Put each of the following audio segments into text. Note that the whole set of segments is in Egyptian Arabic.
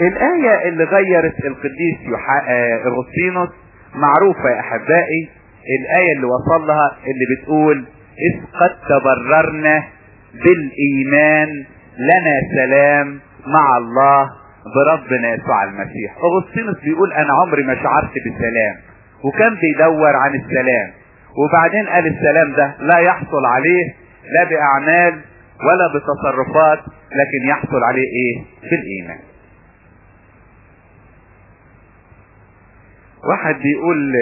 الآية اللي غيرت القديس يوحا... آه، أغسطينوس معروفة يا أحبائي الآية اللي وصل لها اللي بتقول إذ قد تبررنا بالإيمان لنا سلام مع الله بربنا يسوع المسيح أغسطينوس بيقول أنا عمري ما شعرت بالسلام وكان بيدور عن السلام وبعدين قال السلام ده لا يحصل عليه لا بأعمال ولا بتصرفات لكن يحصل عليه ايه بالإيمان واحد بيقول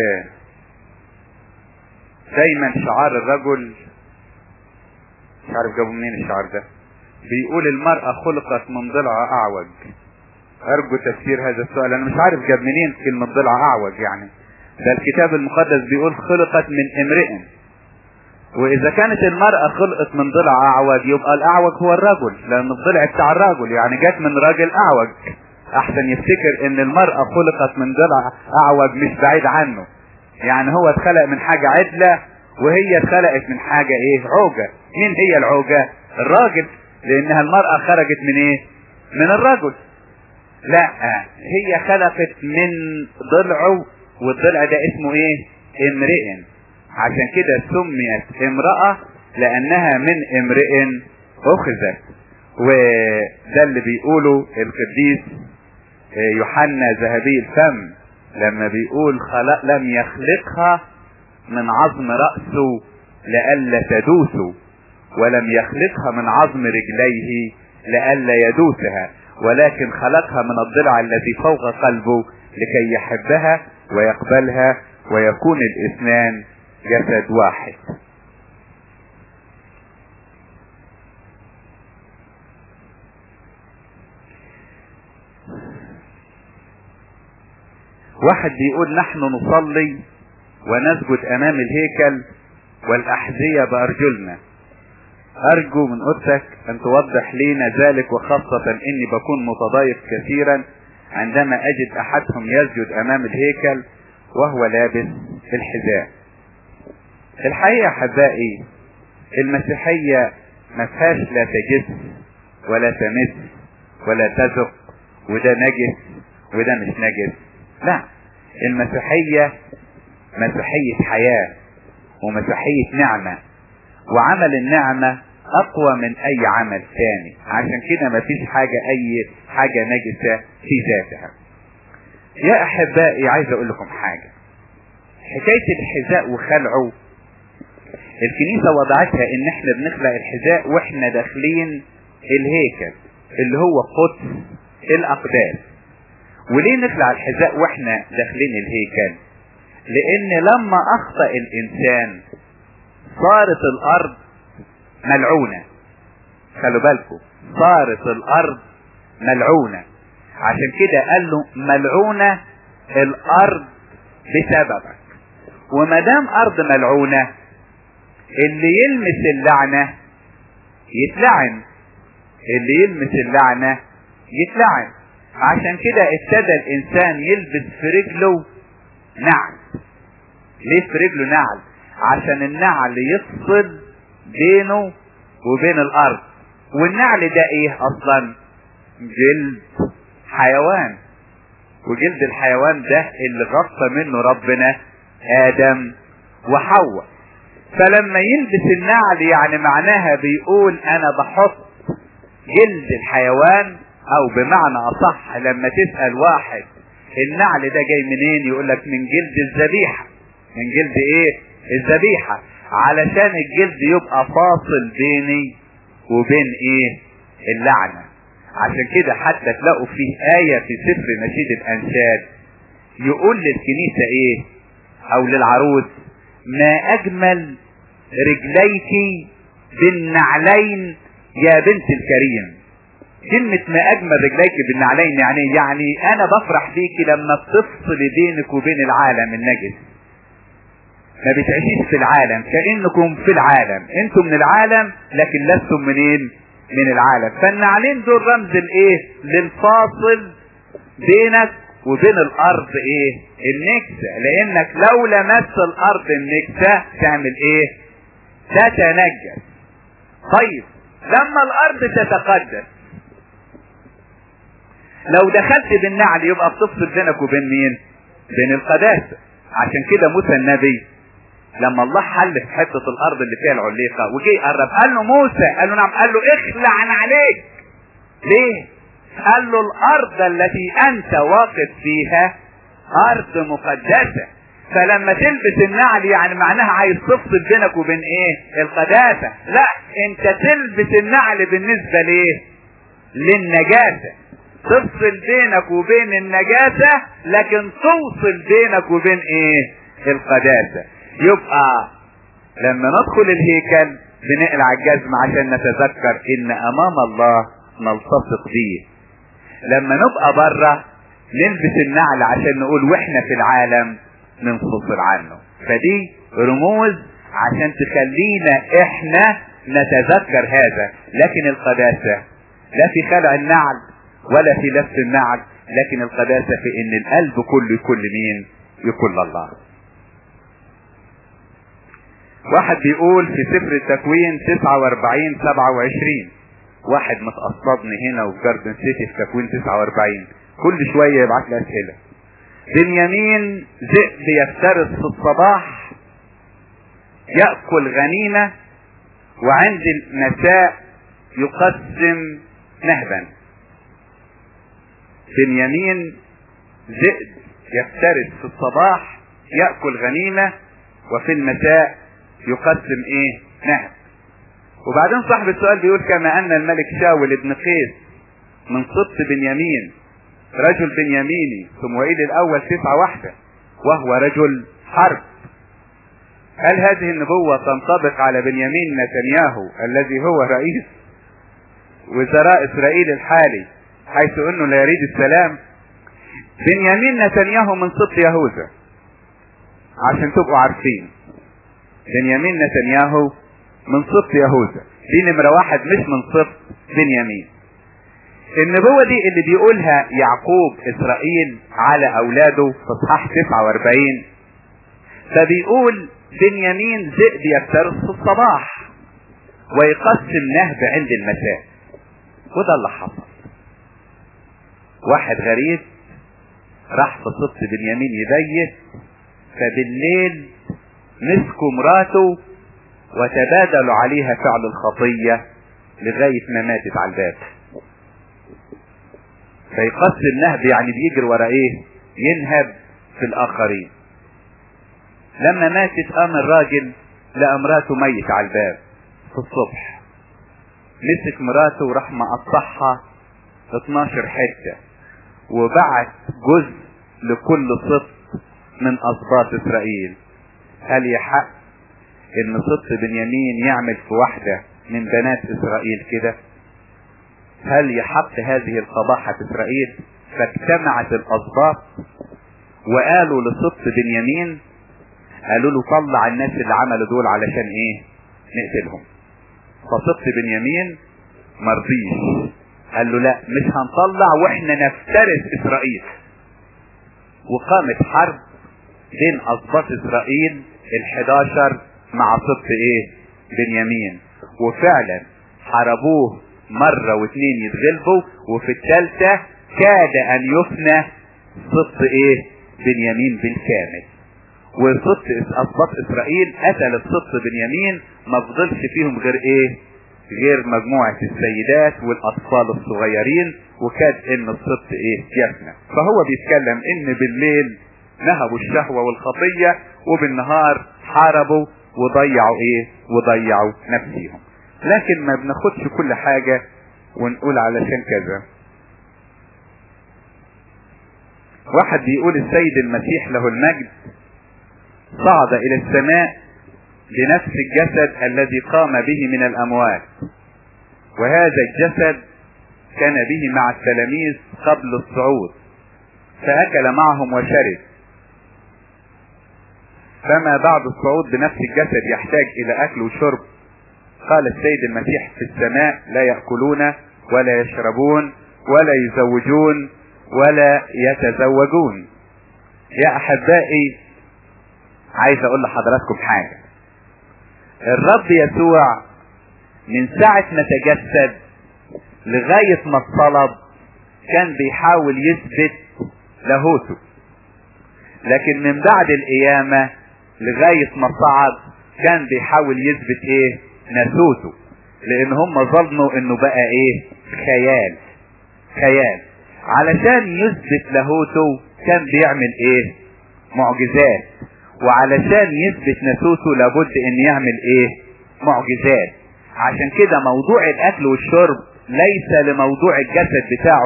دايما شعار الرجل مش عارف جابوا منين الشعار ده بيقول المرأة خلقت من ضلع أعوج أرجو تفسير هذا السؤال أنا مش عارف جاب منين كلمة ضلع أعوج يعني ده الكتاب المقدس بيقول خلقت من امرئ وإذا كانت المرأة خلقت من ضلع أعوج يبقى الأعوج هو الرجل لأن الضلع بتاع الرجل يعني جت من راجل أعوج أحسن يفتكر إن المرأة خلقت من ضلع أعوج مش بعيد عنه يعني هو اتخلق من حاجة عدلة وهي اتخلقت من حاجة ايه عوجة مين هي العوجة الراجل لانها المرأة خرجت من ايه من الرجل لا هي خلقت من ضلعه والضلع ده اسمه ايه امرئ عشان كده سميت امرأة لانها من امرئ اخذت وده اللي بيقوله القديس يوحنا ذهبي الفم لما بيقول خلق لم يخلقها من عظم رأسه لئلا تدوس ولم يخلقها من عظم رجليه لئلا يدوسها ولكن خلقها من الضلع الذي فوق قلبه لكي يحبها ويقبلها ويكون الاثنان جسد واحد واحد بيقول نحن نصلي ونسجد امام الهيكل والاحذية بارجلنا ارجو من قدسك ان توضح لنا ذلك وخاصة اني بكون متضايق كثيرا عندما اجد احدهم يسجد امام الهيكل وهو لابس الحذاء الحقيقة احبائي المسيحية ما فيهاش لا تجس ولا تمس ولا تذق وده نجس وده مش نجس لا المسيحية مسيحية حياة ومسيحية نعمة وعمل النعمة اقوى من اي عمل ثاني عشان كده مفيش حاجة اي حاجة نجسة في ذاتها يا احبائي عايز اقول لكم حاجة حكاية الحذاء وخلعه الكنيسة وضعتها ان احنا بنخلع الحذاء واحنا داخلين الهيكل اللي هو قدس الاقداس وليه نخلع الحذاء واحنا داخلين الهيكل لان لما اخطأ الانسان صارت الارض ملعونة خلوا بالكم صارت الارض ملعونة عشان كده قال له ملعونة الارض بسببك وما دام ارض ملعونة اللي يلمس اللعنة يتلعن اللي يلمس اللعنة يتلعن عشان كده ابتدى الانسان يلبس في رجله نعل ليه في رجله نعل عشان النعل يفصل بينه وبين الارض والنعل ده ايه اصلا جلد حيوان وجلد الحيوان ده اللي غطى منه ربنا ادم وحواء فلما يلبس النعل يعني معناها بيقول انا بحط جلد الحيوان او بمعنى اصح لما تسأل واحد النعل ده جاي منين يقول لك من جلد الذبيحة من جلد ايه الذبيحة علشان الجلد يبقى فاصل بيني وبين ايه اللعنة عشان كده حتى تلاقوا فيه آية في سفر نشيد الأنشاد يقول للكنيسة ايه او للعروس ما اجمل رجليك بالنعلين يا بنت الكريم كلمة ما اجمل رجليك بالنعلين يعني يعني انا بفرح بيك لما بتفصل بينك وبين العالم النجس ما بتعيشيش في العالم كأنكم في العالم انتم من العالم لكن لستم منين من العالم فالنعلين دول رمز الايه للفاصل بينك وبين الارض ايه النكسة لانك لو لمست الارض النكسة تعمل ايه تتنجس طيب لما الارض تتقدس لو دخلت بالنعل يبقى بتفصل بينك وبين مين بين القداسة عشان كده موسى النبي لما الله حل في حتة الارض اللي فيها العليقة وجي يقرب قال له موسى قال له نعم قال له اخلع عن عليك ليه قال له الارض التي انت واقف فيها ارض مقدسة فلما تلبس النعل يعني معناها عايز تفصل بينك وبين ايه القداسة لا انت تلبس النعل بالنسبة ليه للنجاسة تفصل بينك وبين النجاسة لكن توصل بينك وبين ايه القداسة يبقى لما ندخل الهيكل بنقلع الجزم عشان نتذكر ان امام الله نلتصق بيه لما نبقى بره نلبس النعل عشان نقول واحنا في العالم ننفصل عنه فدي رموز عشان تخلينا احنا نتذكر هذا لكن القداسة لا في خلع النعل ولا في لبس النعل لكن القداسة في ان القلب كله يكون لمين يكون لله واحد بيقول في سفر التكوين 49 27 واحد متقصدني هنا وفي جاردن سيتي في تكوين 49 كل شوية يبعت لي اسئلة بنيامين ذئب يفترس في الصباح يأكل غنيمة وعند المساء يقسم نهبا بنيامين ذئب يفترس في الصباح يأكل غنيمة وفي المساء يقسم ايه نهب وبعدين صاحب السؤال بيقول كما ان الملك شاول ابن قيس من سبط بنيامين رجل بنياميني صموئيل الاول تسعة واحدة وهو رجل حرب هل هذه النبوة تنطبق على بنيامين نتنياهو الذي هو رئيس وزراء اسرائيل الحالي حيث انه لا يريد السلام بنيامين نتنياهو من سبط يهوذا عشان تبقوا عارفين بنيامين نتنياهو من سبط يهوذا دي نمرة واحد مش من سبط بنيامين النبوة دي اللي بيقولها يعقوب اسرائيل على اولاده في اصحاح 49 فبيقول بنيامين ذئب يفترس في الصباح ويقسم نهب عند المساء وده اللي حصل واحد غريب راح في سبط بنيامين يبيت فبالليل مسكوا مراته وتبادلوا عليها فعل الخطية لغاية ما ماتت على الباب فيقسم نهب يعني بيجري ورا ايه ينهب في الاخرين لما ماتت قام الراجل لقى مراته ميت على الباب في الصبح مسك مراته وراح مقطعها 12 حتة وبعت جزء لكل سبط من اسباط اسرائيل هل يحق ان سبط بنيامين يعمل في واحدة من بنات اسرائيل كده هل يحق هذه القباحة في اسرائيل فاجتمعت الاسباط وقالوا لسبط بنيامين قالوا له طلع الناس اللي عملوا دول علشان ايه نقتلهم فسبط بنيامين مرضيش قال له لا مش هنطلع واحنا نفترس اسرائيل وقامت حرب بين اسباط اسرائيل ال11 مع سبط ايه بنيامين وفعلا حاربوه مرة واثنين يتغلبوا وفي الثالثة كاد ان يفنى سبط ايه بنيامين بالكامل وسبط اسباط اسرائيل قتل السبط بنيامين ما فضلش فيهم غير ايه غير مجموعة السيدات والاطفال الصغيرين وكاد ان السبط ايه يفنى فهو بيتكلم ان بالليل نهبوا الشهوة والخطية وبالنهار حاربوا وضيعوا ايه وضيعوا نفسيهم لكن ما بناخدش كل حاجة ونقول علشان كذا واحد بيقول السيد المسيح له المجد صعد الى السماء بنفس الجسد الذي قام به من الاموات وهذا الجسد كان به مع التلاميذ قبل الصعود فاكل معهم وشرب فما بعد الصعود بنفس الجسد يحتاج الى اكل وشرب قال السيد المسيح في السماء لا يأكلون ولا يشربون ولا يزوجون ولا يتزوجون يا احبائي عايز اقول لحضراتكم حاجة الرب يسوع من ساعة ما تجسد لغاية ما اتصلب كان بيحاول يثبت لاهوته لكن من بعد القيامة لغاية ما صعد كان بيحاول يثبت ايه ناسوته لان هم ظنوا انه بقى ايه خيال خيال علشان يثبت لاهوته كان بيعمل ايه معجزات وعلشان يثبت ناسوته لابد ان يعمل ايه معجزات عشان كده موضوع الاكل والشرب ليس لموضوع الجسد بتاعه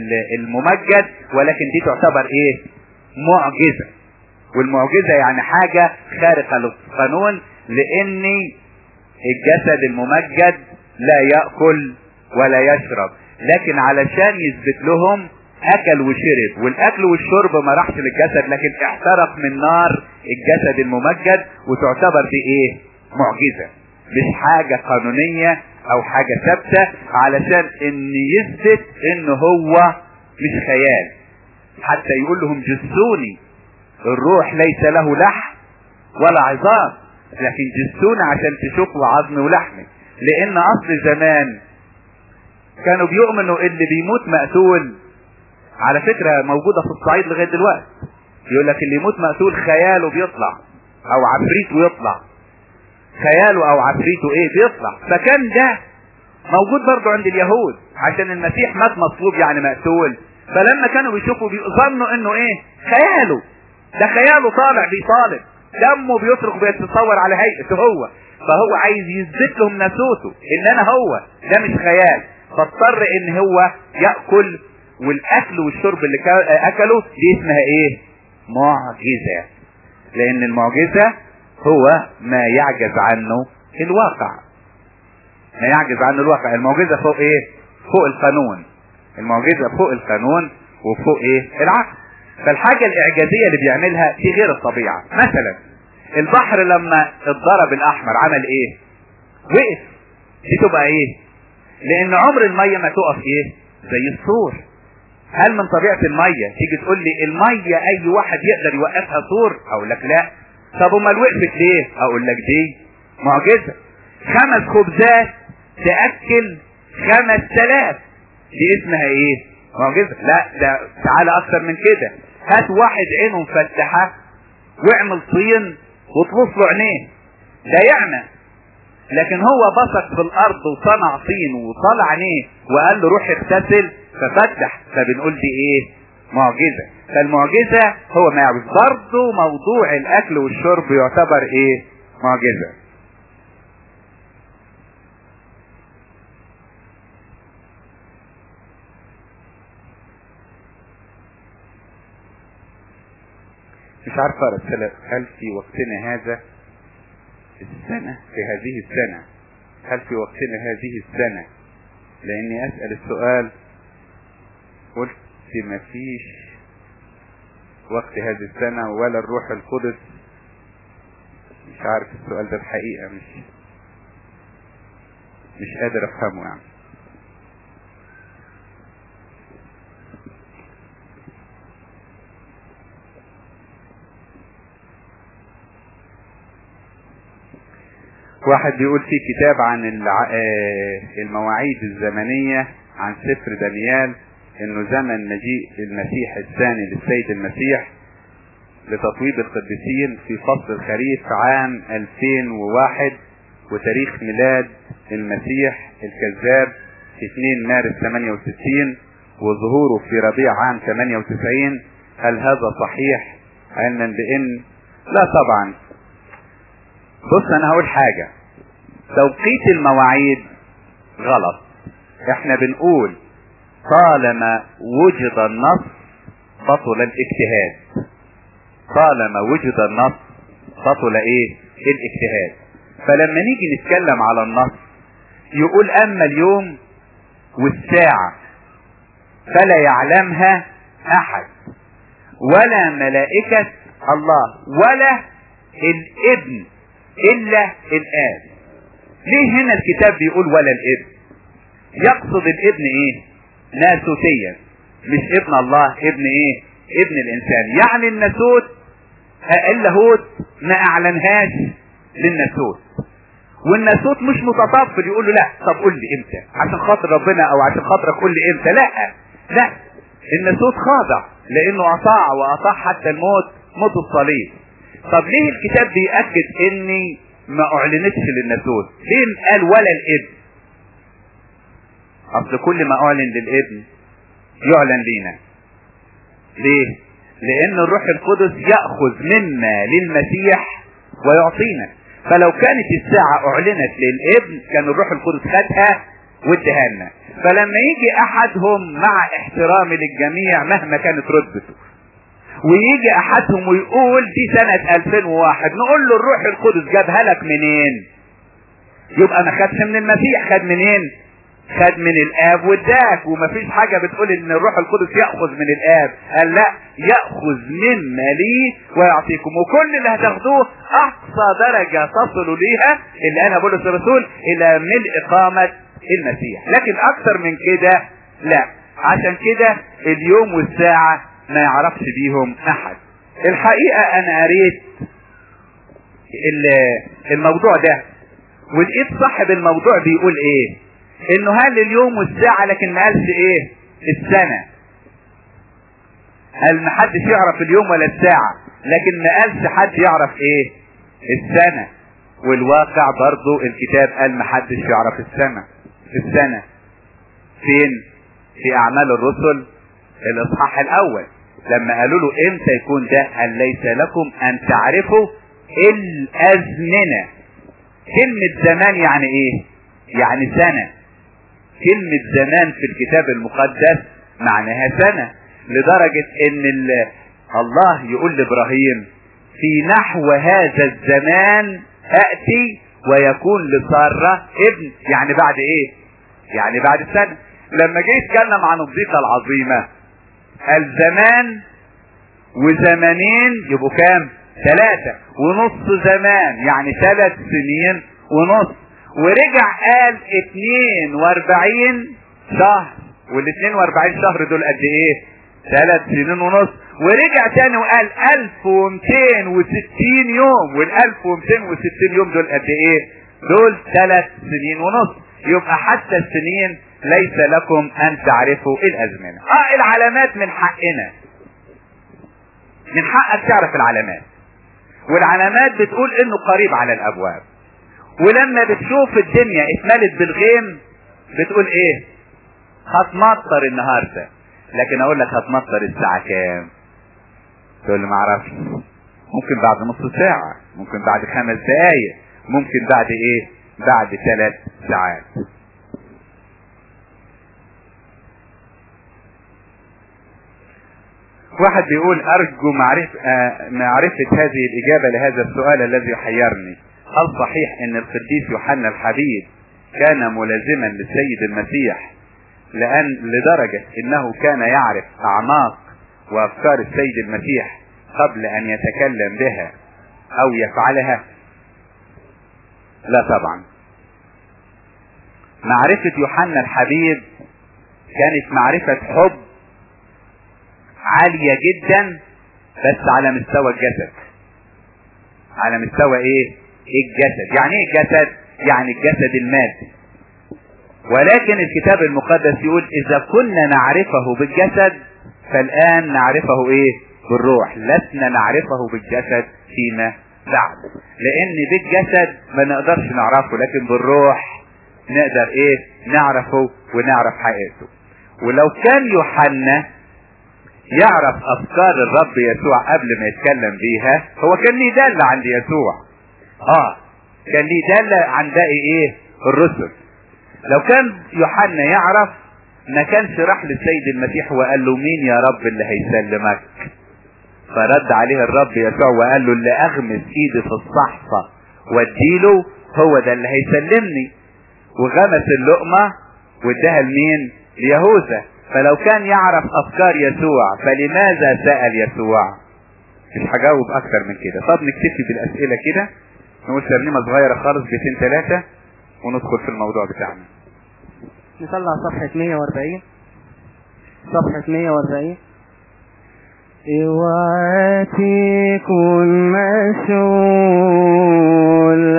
الممجد ولكن دي تعتبر ايه معجزة والمعجزة يعني حاجة خارقة للقانون لان الجسد الممجد لا يأكل ولا يشرب لكن علشان يثبت لهم اكل وشرب والاكل والشرب ما راحش للجسد لكن احترق من نار الجسد الممجد وتعتبر دي ايه معجزة مش حاجة قانونية او حاجة ثابتة علشان ان يثبت ان هو مش خيال حتى يقول لهم جسوني الروح ليس له لحم ولا عظام لكن جسوني عشان تشوفوا عظمي ولحمي لان اصل زمان كانوا بيؤمنوا اللي بيموت مقتول على فكرة موجودة في الصعيد لغاية دلوقتي يقول لك اللي يموت مقتول خياله بيطلع او عفريته يطلع خياله او عفريته ايه بيطلع فكان ده موجود برضه عند اليهود عشان المسيح مات مصلوب يعني مقتول فلما كانوا بيشوفوا ظنوا انه ايه خياله ده خياله طالع بيطالب دمه بيصرخ بيتصور على هيئته هو فهو عايز يثبت لهم ناسوته ان انا هو ده مش خيال فاضطر ان هو ياكل والاكل والشرب اللي اكله دي اسمها ايه معجزه لان المعجزه هو ما يعجز عنه الواقع ما يعجز عنه الواقع المعجزه فوق ايه فوق القانون المعجزه فوق القانون وفوق ايه العقل فالحاجه الاعجازيه اللي بيعملها في غير الطبيعه مثلا البحر لما اتضرب الاحمر عمل ايه وقف دي تبقى ايه لان عمر الميه ما تقف ايه زي السور هل من طبيعه الميه تيجي تقول لي الميه اي واحد يقدر يوقفها سور اقول لك لا طب امال وقفت ليه اقول لك دي معجزه خمس خبزات تاكل خمس تلاف دي اسمها ايه معجزه لا ده تعالى اكتر من كده هات واحد عينه مفتحه واعمل طين وتبص له عينيه ده يعمى لكن هو بصق في الارض وصنع طين وطلع عينيه وقال له روح اغتسل ففتح فبنقول دي ايه معجزة فالمعجزة هو ما يعرف برضه موضوع الاكل والشرب يعتبر ايه معجزة مش عارف اقرا هل في وقتنا هذا السنة في هذه السنة هل في وقتنا هذه السنة لاني اسأل السؤال قلت ما فيش وقت هذه السنة ولا الروح القدس مش عارف السؤال ده الحقيقة مش مش قادر افهمه يعني واحد بيقول في كتاب عن المواعيد الزمنية عن سفر دانيال انه زمن مجيء المسيح الثاني للسيد المسيح لتطويب القديسين في فصل الخريف عام 2001 وتاريخ ميلاد المسيح الكذاب في 2 مارس 68 وظهوره في ربيع عام 98 هل هذا صحيح علما بان لا طبعا بص انا هقول حاجة توقيت المواعيد غلط احنا بنقول طالما وجد النص بطل الاجتهاد طالما وجد النص بطل ايه الاجتهاد فلما نيجي نتكلم على النص يقول اما اليوم والساعة فلا يعلمها احد ولا ملائكة الله ولا الابن الا الاب ليه هنا الكتاب بيقول ولا الابن يقصد الابن ايه ناسوتيا مش ابن الله ابن ايه ابن الانسان يعني الناسوت اللاهوت ما اعلنهاش للناسوت والناسوت مش متطفل يقول له لا طب قول لي امتى عشان خاطر ربنا او عشان خاطرك قول لي امتى لا لا الناسوت خاضع لانه اطاع واطاع حتى الموت موت الصليب طب ليه الكتاب بيأكد اني ما اعلنتش للناسوت ليه قال ولا الابن اصل كل ما اعلن للابن يعلن لينا ليه لان الروح القدس يأخذ منا للمسيح ويعطينا فلو كانت الساعة اعلنت للابن كان الروح القدس خدها واداها لنا فلما يجي احدهم مع احترامي للجميع مهما كانت رتبته ويجي احدهم ويقول دي سنة 2001 نقول له الروح القدس جابها لك منين يبقى ما خدش من المسيح خد منين خد من الاب واداك ومفيش حاجة بتقول ان الروح القدس يأخذ من الاب قال لا يأخذ مما لي ويعطيكم وكل اللي هتاخدوه اقصى درجة تصلوا ليها اللي انا بولس الرسول الى ملء قامة المسيح لكن اكثر من كده لا عشان كده اليوم والساعة ما يعرفش بيهم احد الحقيقة انا قريت الموضوع ده ولقيت صاحب الموضوع بيقول ايه انه هل اليوم والساعة لكن ما قالش ايه السنة قال ما حدش يعرف اليوم ولا الساعة لكن ما قالش حد يعرف ايه السنة والواقع برضو الكتاب قال ما حدش يعرف السنة السنة فين في اعمال الرسل الاصحاح الاول لما قالوا له امتى يكون ده قال ليس لكم ان تعرفوا الازمنة كلمة زمان يعني ايه يعني سنة كلمة زمان في الكتاب المقدس معناها سنة لدرجة ان الله يقول لابراهيم في نحو هذا الزمان اتي ويكون لسارة ابن يعني بعد ايه يعني بعد سنة لما جه يتكلم عن الضيقة العظيمة قال زمان وزمانين يبقوا كام ثلاثة ونص زمان يعني ثلاث سنين ونص ورجع قال 42 شهر وال 42 شهر دول قد ايه ثلاث سنين ونص ورجع تاني وقال 1260 يوم وال 1260 يوم دول قد ايه دول ثلاث سنين ونص يبقى حتى السنين ليس لكم ان تعرفوا الازمنة اه العلامات من حقنا من حقك تعرف العلامات والعلامات بتقول انه قريب على الابواب ولما بتشوف الدنيا اتملت بالغيم بتقول ايه هتمطر النهاردة لكن اقول لك هتمطر الساعة كام تقول لي ما اعرفش ممكن بعد نص ساعة ممكن بعد خمس دقايق ممكن بعد ايه بعد ثلاث ساعات واحد بيقول ارجو معرفة, آه معرفة هذه الاجابة لهذا السؤال الذي حيرني هل صحيح ان القديس يوحنا الحبيب كان ملازما للسيد المسيح لان لدرجة انه كان يعرف اعماق وافكار السيد المسيح قبل ان يتكلم بها او يفعلها لا طبعا معرفة يوحنا الحبيب كانت معرفة حب عالية جدا بس على مستوى الجسد على مستوى ايه الجسد يعني ايه الجسد يعني الجسد المادي ولكن الكتاب المقدس يقول اذا كنا نعرفه بالجسد فالان نعرفه ايه بالروح لسنا نعرفه بالجسد فيما بعد لان بالجسد ما نقدرش نعرفه لكن بالروح نقدر ايه نعرفه ونعرف حقيقته ولو كان يوحنا يعرف افكار الرب يسوع قبل ما يتكلم بيها هو كان ليه دالة عند يسوع اه كان ليه دالة عن باقي ايه الرسل لو كان يوحنا يعرف ما كانش راح للسيد المسيح وقال له مين يا رب اللي هيسلمك فرد عليه الرب يسوع وقال له اللي اغمس ايدي في الصحفة واديله هو ده اللي هيسلمني وغمس اللقمة واداها لمين ليهوذا فلو كان يعرف افكار يسوع فلماذا سأل يسوع مش هجاوب اكتر من كده طب نكتفي بالاسئلة كده نقول ترنيمة صغيرة خالص بيتين ثلاثة وندخل في الموضوع بتاعنا نطلع صفحة 140 صفحة 140 اوعى تكون مسؤول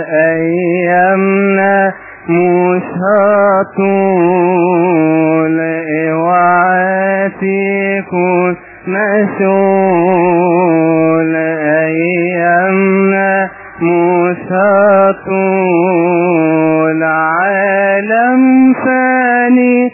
ايامنا مش هطول اوعى تكون مسؤول أيامنا موسى طول عالم ثاني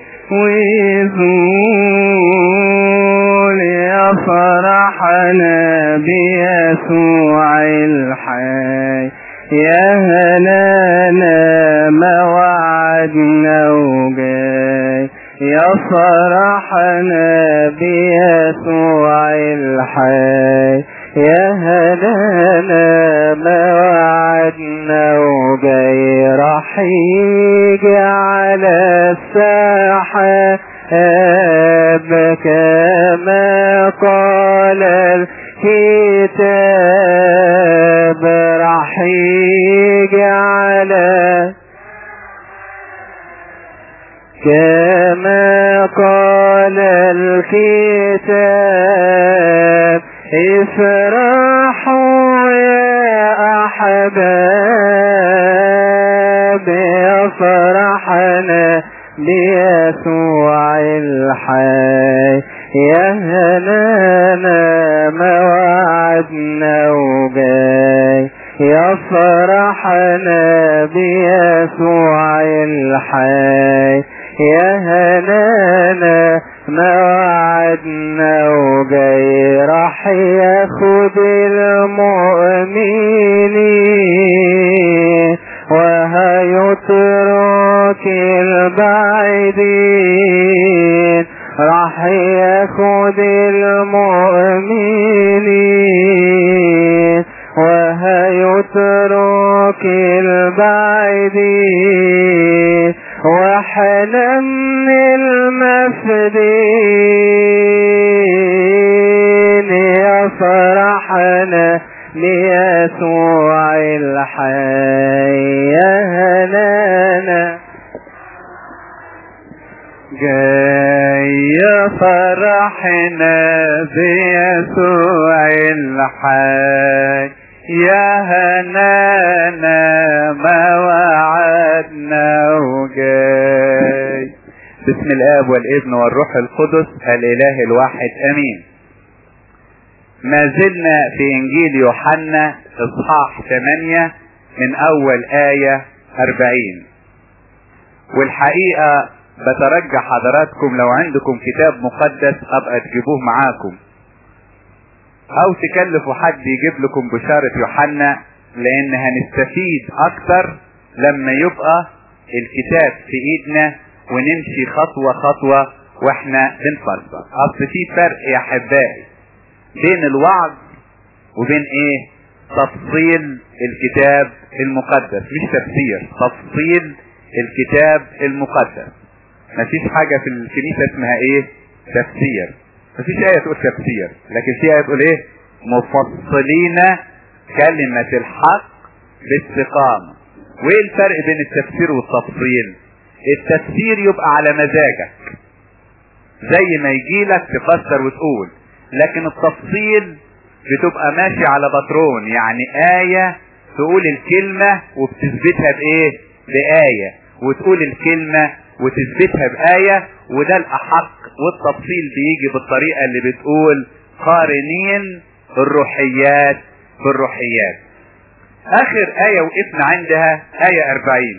ويزول يا فرحنا بيسوع الحي يا هنانا ما وعدنا وجاي يا فرحنا بيسوع الحي يا هنانا ما وعدنا وجاي راح يجي على الساحة كما قال الكتاب راح يجي على كما قال الكتاب افرحوا يا احباب يا فرحنا بيسوع الحي يا هنانا ما وعدنا وجاي يا فرحنا بيسوع الحي يا هنانا ما وعدنا وجاي راح ياخد المؤمنين وهيترك البعيدين راح ياخد المؤمنين وهيترك البعيدين وحنا من المفدين يا فرحنا ليسوع الحي يا هنانا جاي فرحنا بيسوع الحي يا هنانا ما وعدنا وجاي بسم الاب والابن والروح القدس الاله الواحد امين ما زلنا في انجيل يوحنا اصحاح 8 من اول آية 40 والحقيقة بترجى حضراتكم لو عندكم كتاب مقدس ابقى تجيبوه معاكم او تكلفوا حد يجيب لكم بشارة يوحنا لان هنستفيد اكتر لما يبقى الكتاب في ايدنا ونمشي خطوة خطوة واحنا بنفسر اصل في فرق يا احبائي بين الوعظ وبين ايه تفصيل الكتاب المقدس مش تفسير تفصيل الكتاب المقدس مفيش حاجة في الكنيسة اسمها ايه تفسير مفيش آية تقول تفسير لكن في آية تقول ايه مفصلين كلمة الحق باستقامة وايه الفرق بين التفسير والتفصيل التفسير يبقى على مزاجك زي ما يجيلك تفسر وتقول لكن التفصيل بتبقى ماشي على باترون يعني آية تقول الكلمة وبتثبتها بإيه؟ بآية وتقول الكلمة وتثبتها بآية وده الأحق والتفصيل بيجي بالطريقة اللي بتقول قارنين الروحيات بالروحيات آخر آية وقفنا عندها آية أربعين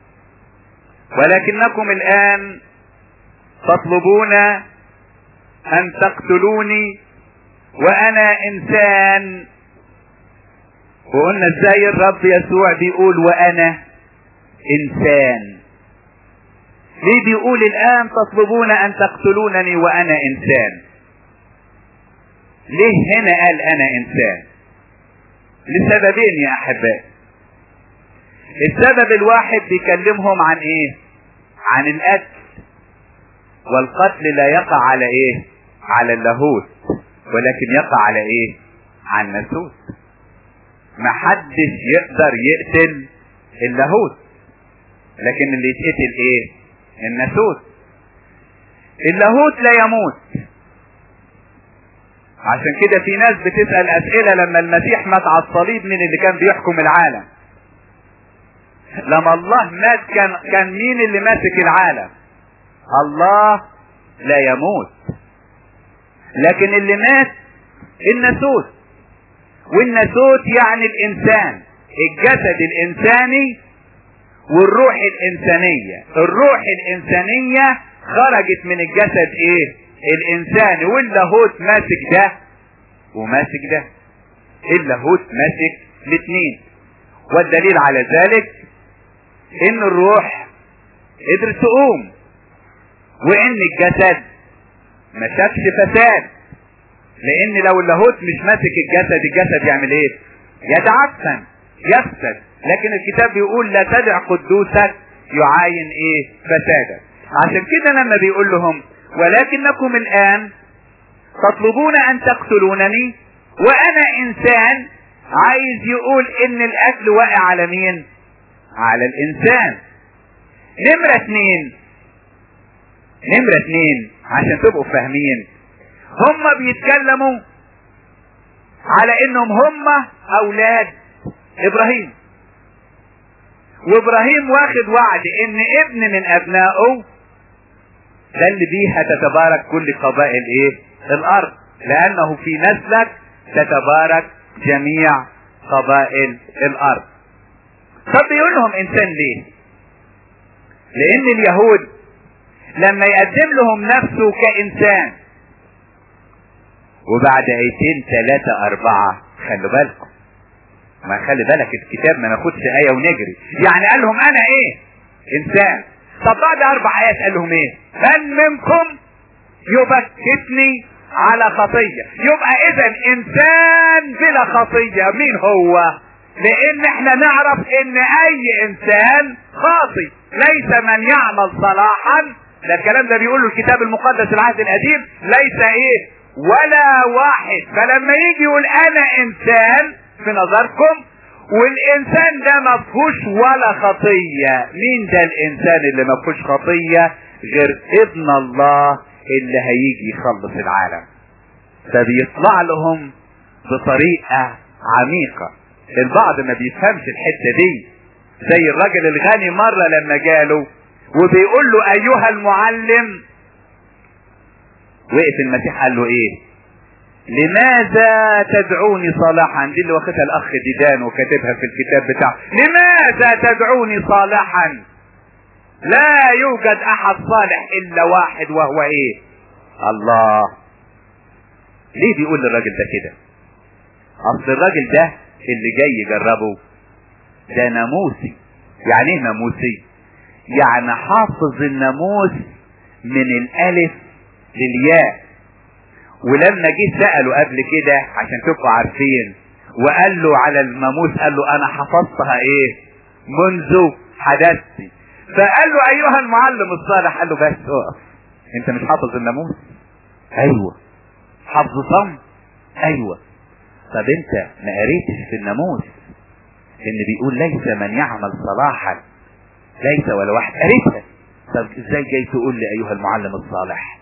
ولكنكم الآن تطلبون أن تقتلوني وأنا إنسان وقلنا ازاي الرب يسوع بيقول وأنا إنسان ليه بيقول الآن تطلبون أن تقتلونني وأنا إنسان ليه هنا قال أنا إنسان لسببين يا أحبائي السبب الواحد بيكلمهم عن إيه عن القتل والقتل لا يقع على إيه على اللاهوت ولكن يقع على إيه على الناسوت محدش يقدر يقتل اللاهوت لكن اللي يتقتل ايه الناسوت اللاهوت لا يموت عشان كده في ناس بتسأل اسئلة لما المسيح مات على الصليب من اللي كان بيحكم العالم لما الله مات كان كان مين اللي ماسك العالم الله لا يموت لكن اللي مات الناسوت والناسوت يعني الانسان الجسد الانساني والروح الانسانية الروح الانسانية خرجت من الجسد ايه الانساني واللاهوت ماسك ده وماسك ده اللاهوت ماسك الاثنين والدليل على ذلك ان الروح قدرت تقوم وان الجسد ما شافش فساد لان لو اللاهوت مش ماسك الجسد الجسد يعمل ايه يتعفن يفسد لكن الكتاب بيقول لا تدع قدوسك يعاين ايه فسادا عشان كده لما بيقول لهم ولكنكم الان تطلبون ان تقتلونني وانا انسان عايز يقول ان الاكل واقع على مين على الانسان نمرة اتنين نمرة اتنين عشان تبقوا فاهمين هم بيتكلموا على انهم هم اولاد ابراهيم وابراهيم واخد وعد ان ابن من ابنائه ده اللي بيها تتبارك كل قبائل ايه الارض لانه في نسلك تتبارك جميع قبائل الارض طب بيقول لهم انسان ليه لان اليهود لما يقدم لهم نفسه كانسان وبعد ايتين ثلاثة اربعة خلوا بالكم ما خلي بالك الكتاب ما ناخدش آية ونجري يعني قال لهم انا ايه انسان طب بعد اربع ايات قال لهم ايه من منكم يبكتني على خطية يبقى اذا انسان بلا خطية مين هو لان احنا نعرف ان اي انسان خاطي ليس من يعمل صلاحا ده الكلام ده بيقوله الكتاب المقدس العهد القديم ليس ايه ولا واحد فلما يجي يقول انا انسان في نظركم والانسان ده ما فيهوش ولا خطية مين ده الانسان اللي ما فيهوش خطية غير ابن الله اللي هيجي يخلص العالم فبيطلع لهم بطريقة عميقة البعض ما بيفهمش الحتة دي زي الراجل الغني مرة لما جاله وبيقول له ايها المعلم وقف المسيح قال له ايه لماذا تدعوني صالحا دي اللي واخدها الاخ ديدان وكاتبها في الكتاب بتاعه لماذا تدعوني صالحا لا يوجد احد صالح الا واحد وهو ايه الله ليه بيقول للراجل ده كده اصل الراجل ده اللي جاي يجربه ده ناموسي يعني ايه ناموسي يعني حافظ الناموس من الالف للياء ولما جه سأله قبل كده عشان تبقوا عارفين وقال له على الناموس قال له انا حفظتها ايه منذ حدثتي فقال له ايها المعلم الصالح قال له بس اقف انت مش حافظ الناموس ايوه حافظ صم ايوه طب انت ما قريتش في الناموس ان بيقول ليس من يعمل صلاحا ليس ولا واحد قريتها طب ازاي جاي تقول لي ايها المعلم الصالح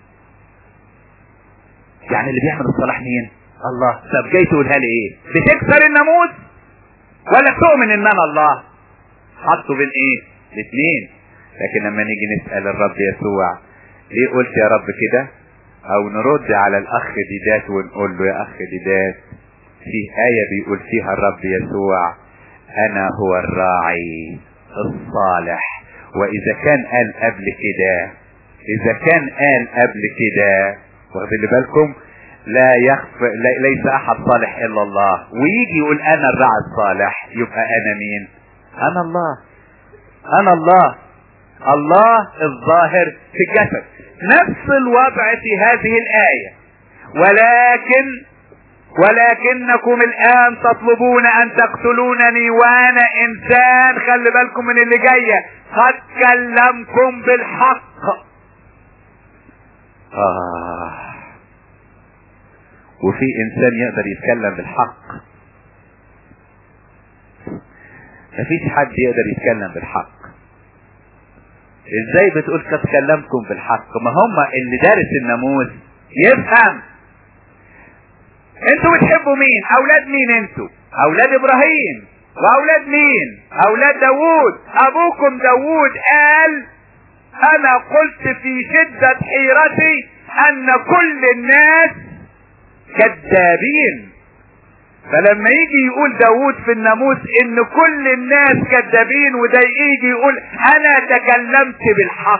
يعني اللي بيعمل الصلاح مين الله طب جاي تقولها لي ايه بتكسر الناموس ولا تؤمن ان انا الله حطوا بين ايه الاثنين لكن لما نيجي نسأل الرب يسوع ليه قلت يا رب كده او نرد على الاخ ديدات ونقول له يا اخ ديدات في آية بيقول فيها الرب يسوع انا هو الراعي الصالح واذا كان قال قبل كده اذا كان قال قبل كده واخدين بالكم لا يخفى لا ليس احد صالح الا الله ويجي يقول انا الراعي الصالح يبقى انا مين انا الله انا الله الله الظاهر في الجسد نفس الوضع في هذه الايه ولكن ولكنكم الان تطلبون ان تقتلونني وانا انسان خلي بالكم من اللي جايه قد كلمكم بالحق آه. وفي انسان يقدر يتكلم بالحق مفيش حد يقدر يتكلم بالحق ازاي بتقول قد كلمكم بالحق ما هم اللي دارس الناموس يفهم انتوا بتحبوا مين اولاد مين انتوا اولاد ابراهيم واولاد مين اولاد داوود ابوكم داوود قال انا قلت في شدة حيرتي ان كل الناس كذابين فلما يجي يقول داود في الناموس ان كل الناس كذابين وده يجي يقول انا تكلمت بالحق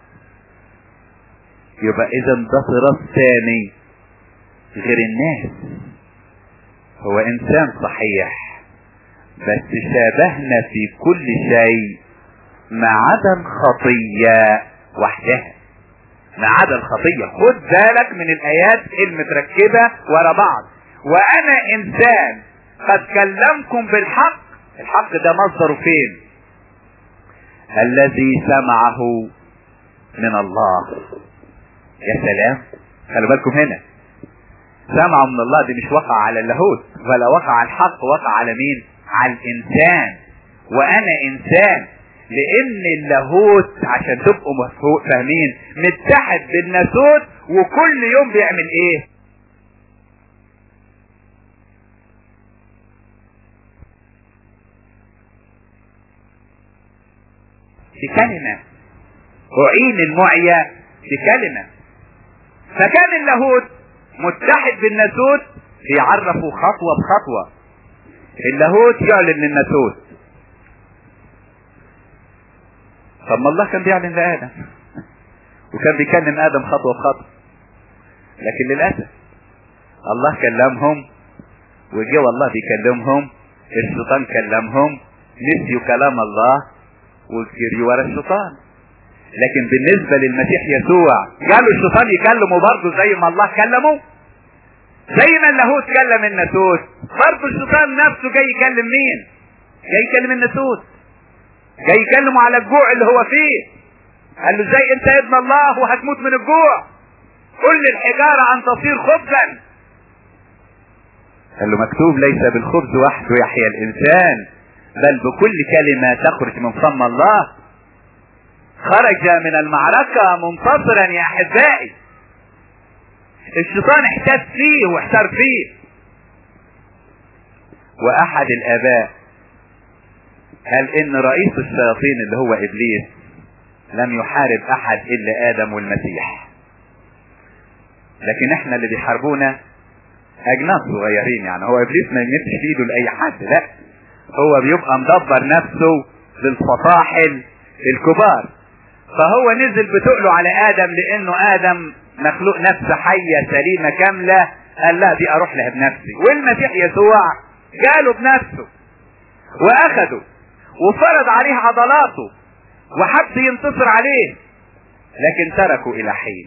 يبقى اذا ده صراط ثاني غير الناس هو انسان صحيح بس شابهنا في كل شيء ما عدا الخطية وحدها ما عدا الخطية خد بالك من الآيات المتركبة ورا بعض وأنا إنسان قد كلمكم بالحق الحق ده مصدره فين الذي سمعه من الله يا سلام خلي بالكم هنا سمعه من الله دي مش وقع على اللاهوت ولا وقع على الحق وقع على مين على الانسان وانا انسان لان اللاهوت عشان تبقوا مفهو- فاهمين متحد بالناسوت وكل يوم بيعمل ايه في كلمة أعين المعية في كلمة فكان اللاهوت متحد بالناسوت بيعرفوا خطوة بخطوة اللاهوت يعلن للناسوت طب ما الله كان بيعلن لآدم وكان بيكلم آدم خطوة بخطوة لكن للأسف الله كلمهم وجه والله بيكلمهم الشيطان كلمهم نسيوا كلام الله وجريوا ورا الشيطان لكن بالنسبة للمسيح يسوع قالوا الشيطان يكلمه برضه زي ما الله كلمه زي ما اللاهوت كلم الناسوت برضه الشيطان نفسه جاي يكلم مين جاي يكلم الناسوت جاي يكلمه على الجوع اللي هو فيه قال له ازاي انت ابن الله وهتموت من الجوع قل للحجارة ان تصير خبزا قال له مكتوب ليس بالخبز وحده يحيا الانسان بل بكل كلمة تخرج من فم الله خرج من المعركة منتصرا يا احبائي الشيطان احتاج فيه واحتار فيه واحد الاباء قال ان رئيس الشياطين اللي هو ابليس لم يحارب احد الا ادم والمسيح لكن احنا اللي بيحاربونا اجناس صغيرين يعني هو ابليس ما يمدش في ايده لاي حد لا هو بيبقى مدبر نفسه بالفطاحل الكبار فهو نزل بتقله على ادم لانه ادم مخلوق نفس حية سليمة كاملة قال لا دي اروح لها بنفسي والمسيح يسوع جاله بنفسه واخده وفرض عليه عضلاته وحب ينتصر عليه لكن تركوا الى حين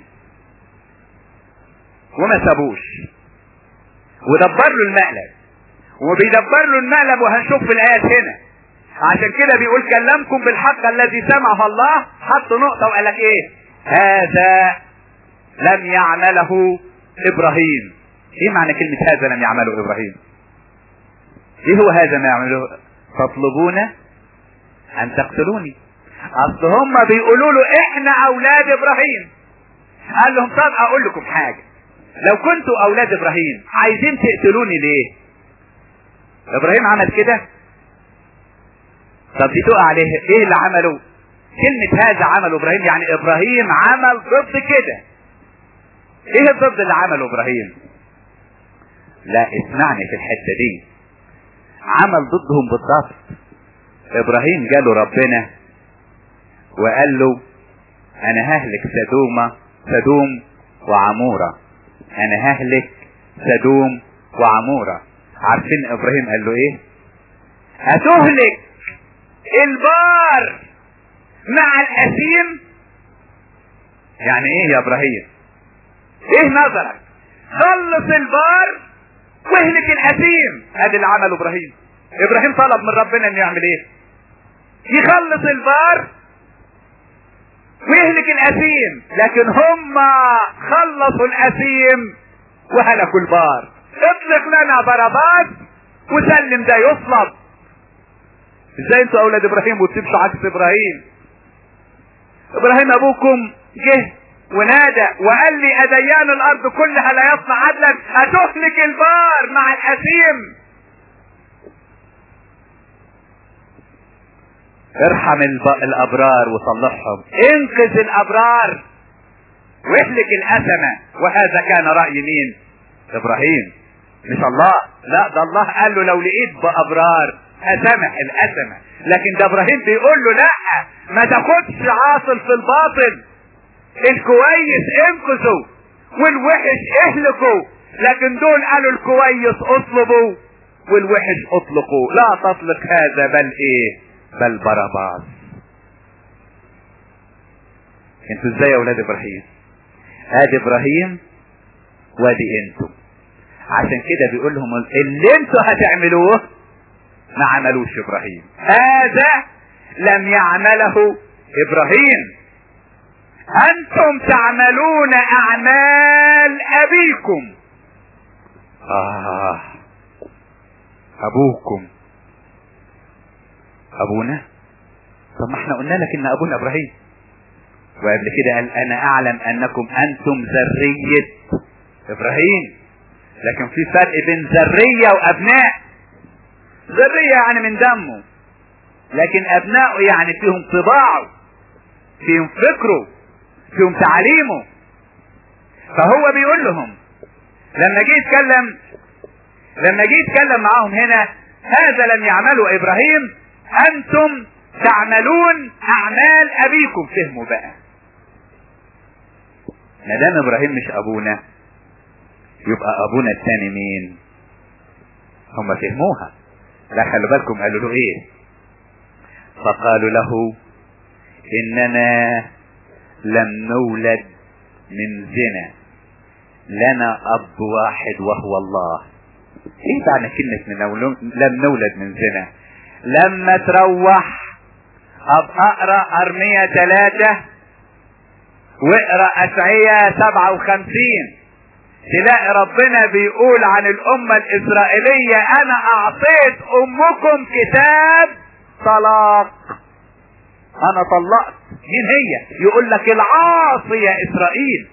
وما سابوش ودبر له المقلب وبيدبر له المقلب وهنشوف في الايات هنا عشان كده بيقول كلمكم بالحق الذي سمعه الله حط نقطة وقال لك ايه هذا لم يعمله ابراهيم ايه معنى كلمة هذا لم يعمله ابراهيم ايه هو هذا ما يعمله تطلبون ان تقتلوني اصل هم بيقولوا له احنا اولاد ابراهيم قال لهم طب اقول لكم حاجة لو كنتوا اولاد ابراهيم عايزين تقتلوني ليه ابراهيم عمل كده طب دي تقع عليه ايه اللي عمله كلمة هذا عمله ابراهيم يعني ابراهيم عمل ضد كده ايه الضد اللي عمله ابراهيم لا اسمعني في الحتة دي عمل ضدهم بالضبط ابراهيم جاله ربنا وقال له انا ههلك سدومة سدوم وعمورة انا ههلك سدوم وعمورة عارفين ابراهيم قال له ايه هتهلك البار مع الاثيم يعني ايه يا ابراهيم ايه نظرك خلص البار واهلك الاثيم ادي اللي عمله ابراهيم ابراهيم طلب من ربنا انه يعمل ايه يخلص البار ويهلك الاثيم لكن هم خلصوا الاثيم وهلكوا البار اطلق لنا ضربات وسلم ده يصلب ازاي انتوا اولاد ابراهيم وتمشوا عكس ابراهيم ابراهيم ابوكم جه ونادى وقال لي اديان الارض كلها لا يصنع عدلا هتهلك البار مع الاثيم ارحم الب... الابرار وصلحهم انقذ الابرار واهلك الأثمة وهذا كان رأي مين إبراهيم مش الله لا ده الله قال له لو لقيت بأبرار أسامح الأثمة لكن ده إبراهيم بيقول له لا ما تاخدش عاصل في الباطل الكويس انقذوا والوحش اهلكوا لكن دول قالوا الكويس اطلبوا والوحش اطلقوا لا تطلق هذا بل ايه بل باراباس انتوا ازاي يا ولاد ابراهيم ادي ابراهيم وادي انتوا عشان كده بيقول لهم اللي انتوا هتعملوه ما عملوش ابراهيم هذا لم يعمله ابراهيم انتم تعملون اعمال ابيكم آه أبوكم أبونا طب ما احنا قلنا لك إن أبونا إبراهيم وقبل كده قال أنا أعلم أنكم أنتم ذرية إبراهيم لكن في فرق بين ذرية وأبناء ذرية يعني من دمه لكن أبنائه يعني فيهم طباعه فيهم فكره فيهم تعليمه فهو بيقول لهم لما جه يتكلم لما جه يتكلم معاهم هنا هذا لم يعمله ابراهيم انتم تعملون اعمال ابيكم فهموا بقى ما دام ابراهيم مش ابونا يبقى ابونا الثاني مين هم فهموها لا خلوا بالكم قالوا له ايه فقالوا له اننا لم نولد من زنا لنا اب واحد وهو الله ايه معنى كلمة من لم نولد من زنا لما تروح اب اقرا ارمية ثلاثة واقرا اشعية سبعة وخمسين تلاقي ربنا بيقول عن الامة الاسرائيلية انا اعطيت امكم كتاب طلاق انا طلقت مين هي يقول لك العاصي يا اسرائيل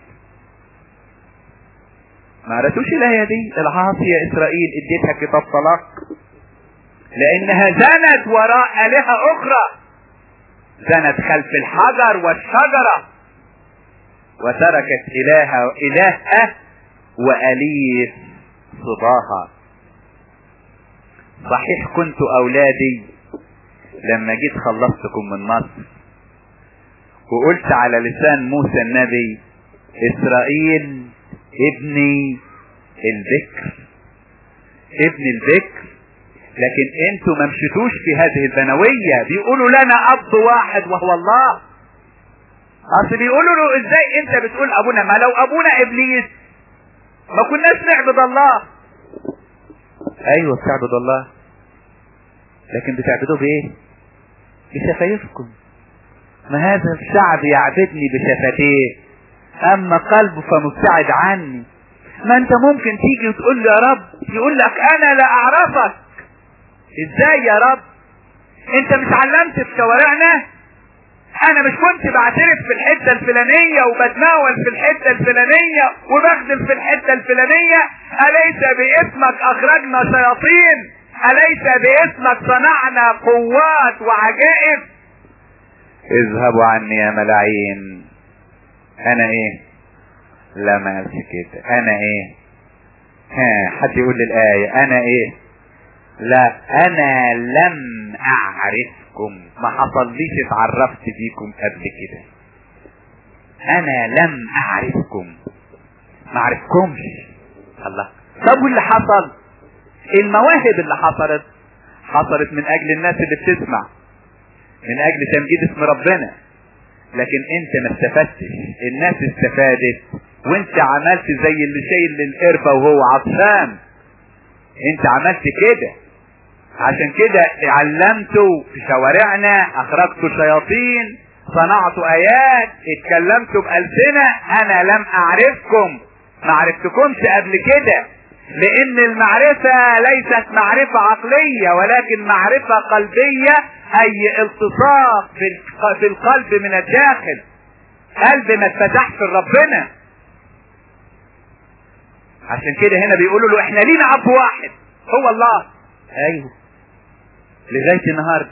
ما قرأتوش الآية دي العاصي يا إسرائيل اديتها كتاب طلاق لأنها زنت وراء آلهة أخرى زنت خلف الحجر والشجرة وتركت إلهها إلهها وأليف صباها صحيح كنت أولادي لما جيت خلصتكم من مصر وقلت على لسان موسى النبي إسرائيل ابني البكر ابن البكر لكن انتوا ما مشيتوش في هذه البنوية بيقولوا لنا اب واحد وهو الله اصل بيقولوا له ازاي انت بتقول ابونا ما لو ابونا ابليس ما كناش نعبد الله ايوه بتعبد الله لكن بتعبدوه بايه بشفايفكم ما هذا الشعب يعبدني بشفتيه اما قلبه فمبتعد عني ما انت ممكن تيجي وتقول له يا رب يقول لك انا لا اعرفك ازاي يا رب انت مش علمت في شوارعنا انا مش كنت بعترف في الحتة الفلانية وبتناول في الحتة الفلانية وبخدم في الحتة الفلانية اليس باسمك اخرجنا شياطين اليس باسمك صنعنا قوات وعجائب اذهبوا عني يا ملاعين انا ايه لا ما قالش كده انا ايه ها حد يقول لي الايه انا ايه لا انا لم اعرفكم ما حصليش اتعرفت بيكم قبل كده انا لم اعرفكم ما اعرفكمش الله طب واللي حصل المواهب اللي حصلت حصلت من اجل الناس اللي بتسمع من اجل تمجيد اسم ربنا لكن انت ما استفدتش الناس استفادت وانت عملت زي اللي شايل القرفة وهو عطشان انت عملت كده عشان كده علمتوا في شوارعنا اخرجتوا شياطين صنعتوا ايات اتكلمتوا بألسنة انا لم اعرفكم ما عرفتكمش قبل كده لان المعرفة ليست معرفة عقلية ولكن معرفة قلبية اي التصاق في القلب من الداخل قلب ما اتفتحش لربنا عشان كده هنا بيقولوا له احنا لينا اب واحد هو الله ايوه لغاية النهاردة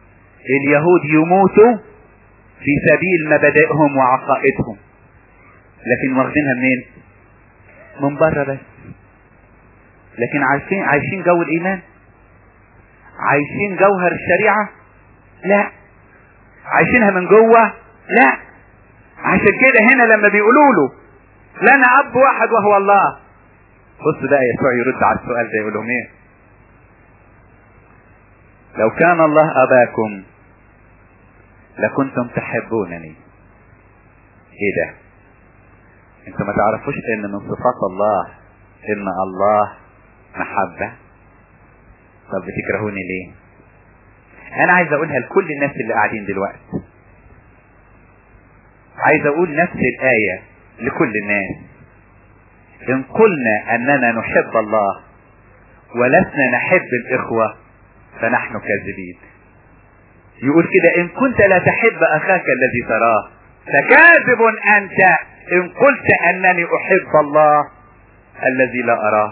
اليهود يموتوا في سبيل مبادئهم وعقائدهم لكن واخدينها منين من بره بس لكن عايشين عايشين جو الايمان عايشين جوهر الشريعة لا عايشينها من جوه لا عشان كده هنا لما بيقولوا له لنا اب واحد وهو الله بص بقى يسوع يرد على السؤال ده يقول لهم ايه لو كان الله اباكم لكنتم تحبونني ايه ده انتوا ما تعرفوش ان من صفات الله ان الله محبة طب بتكرهوني ليه انا عايز اقولها لكل الناس اللي قاعدين دلوقتي عايز اقول نفس الاية لكل الناس ان قلنا اننا نحب الله ولسنا نحب الاخوة فنحن كاذبين يقول كده ان كنت لا تحب اخاك الذي تراه فكاذب انت ان قلت انني احب الله الذي لا اراه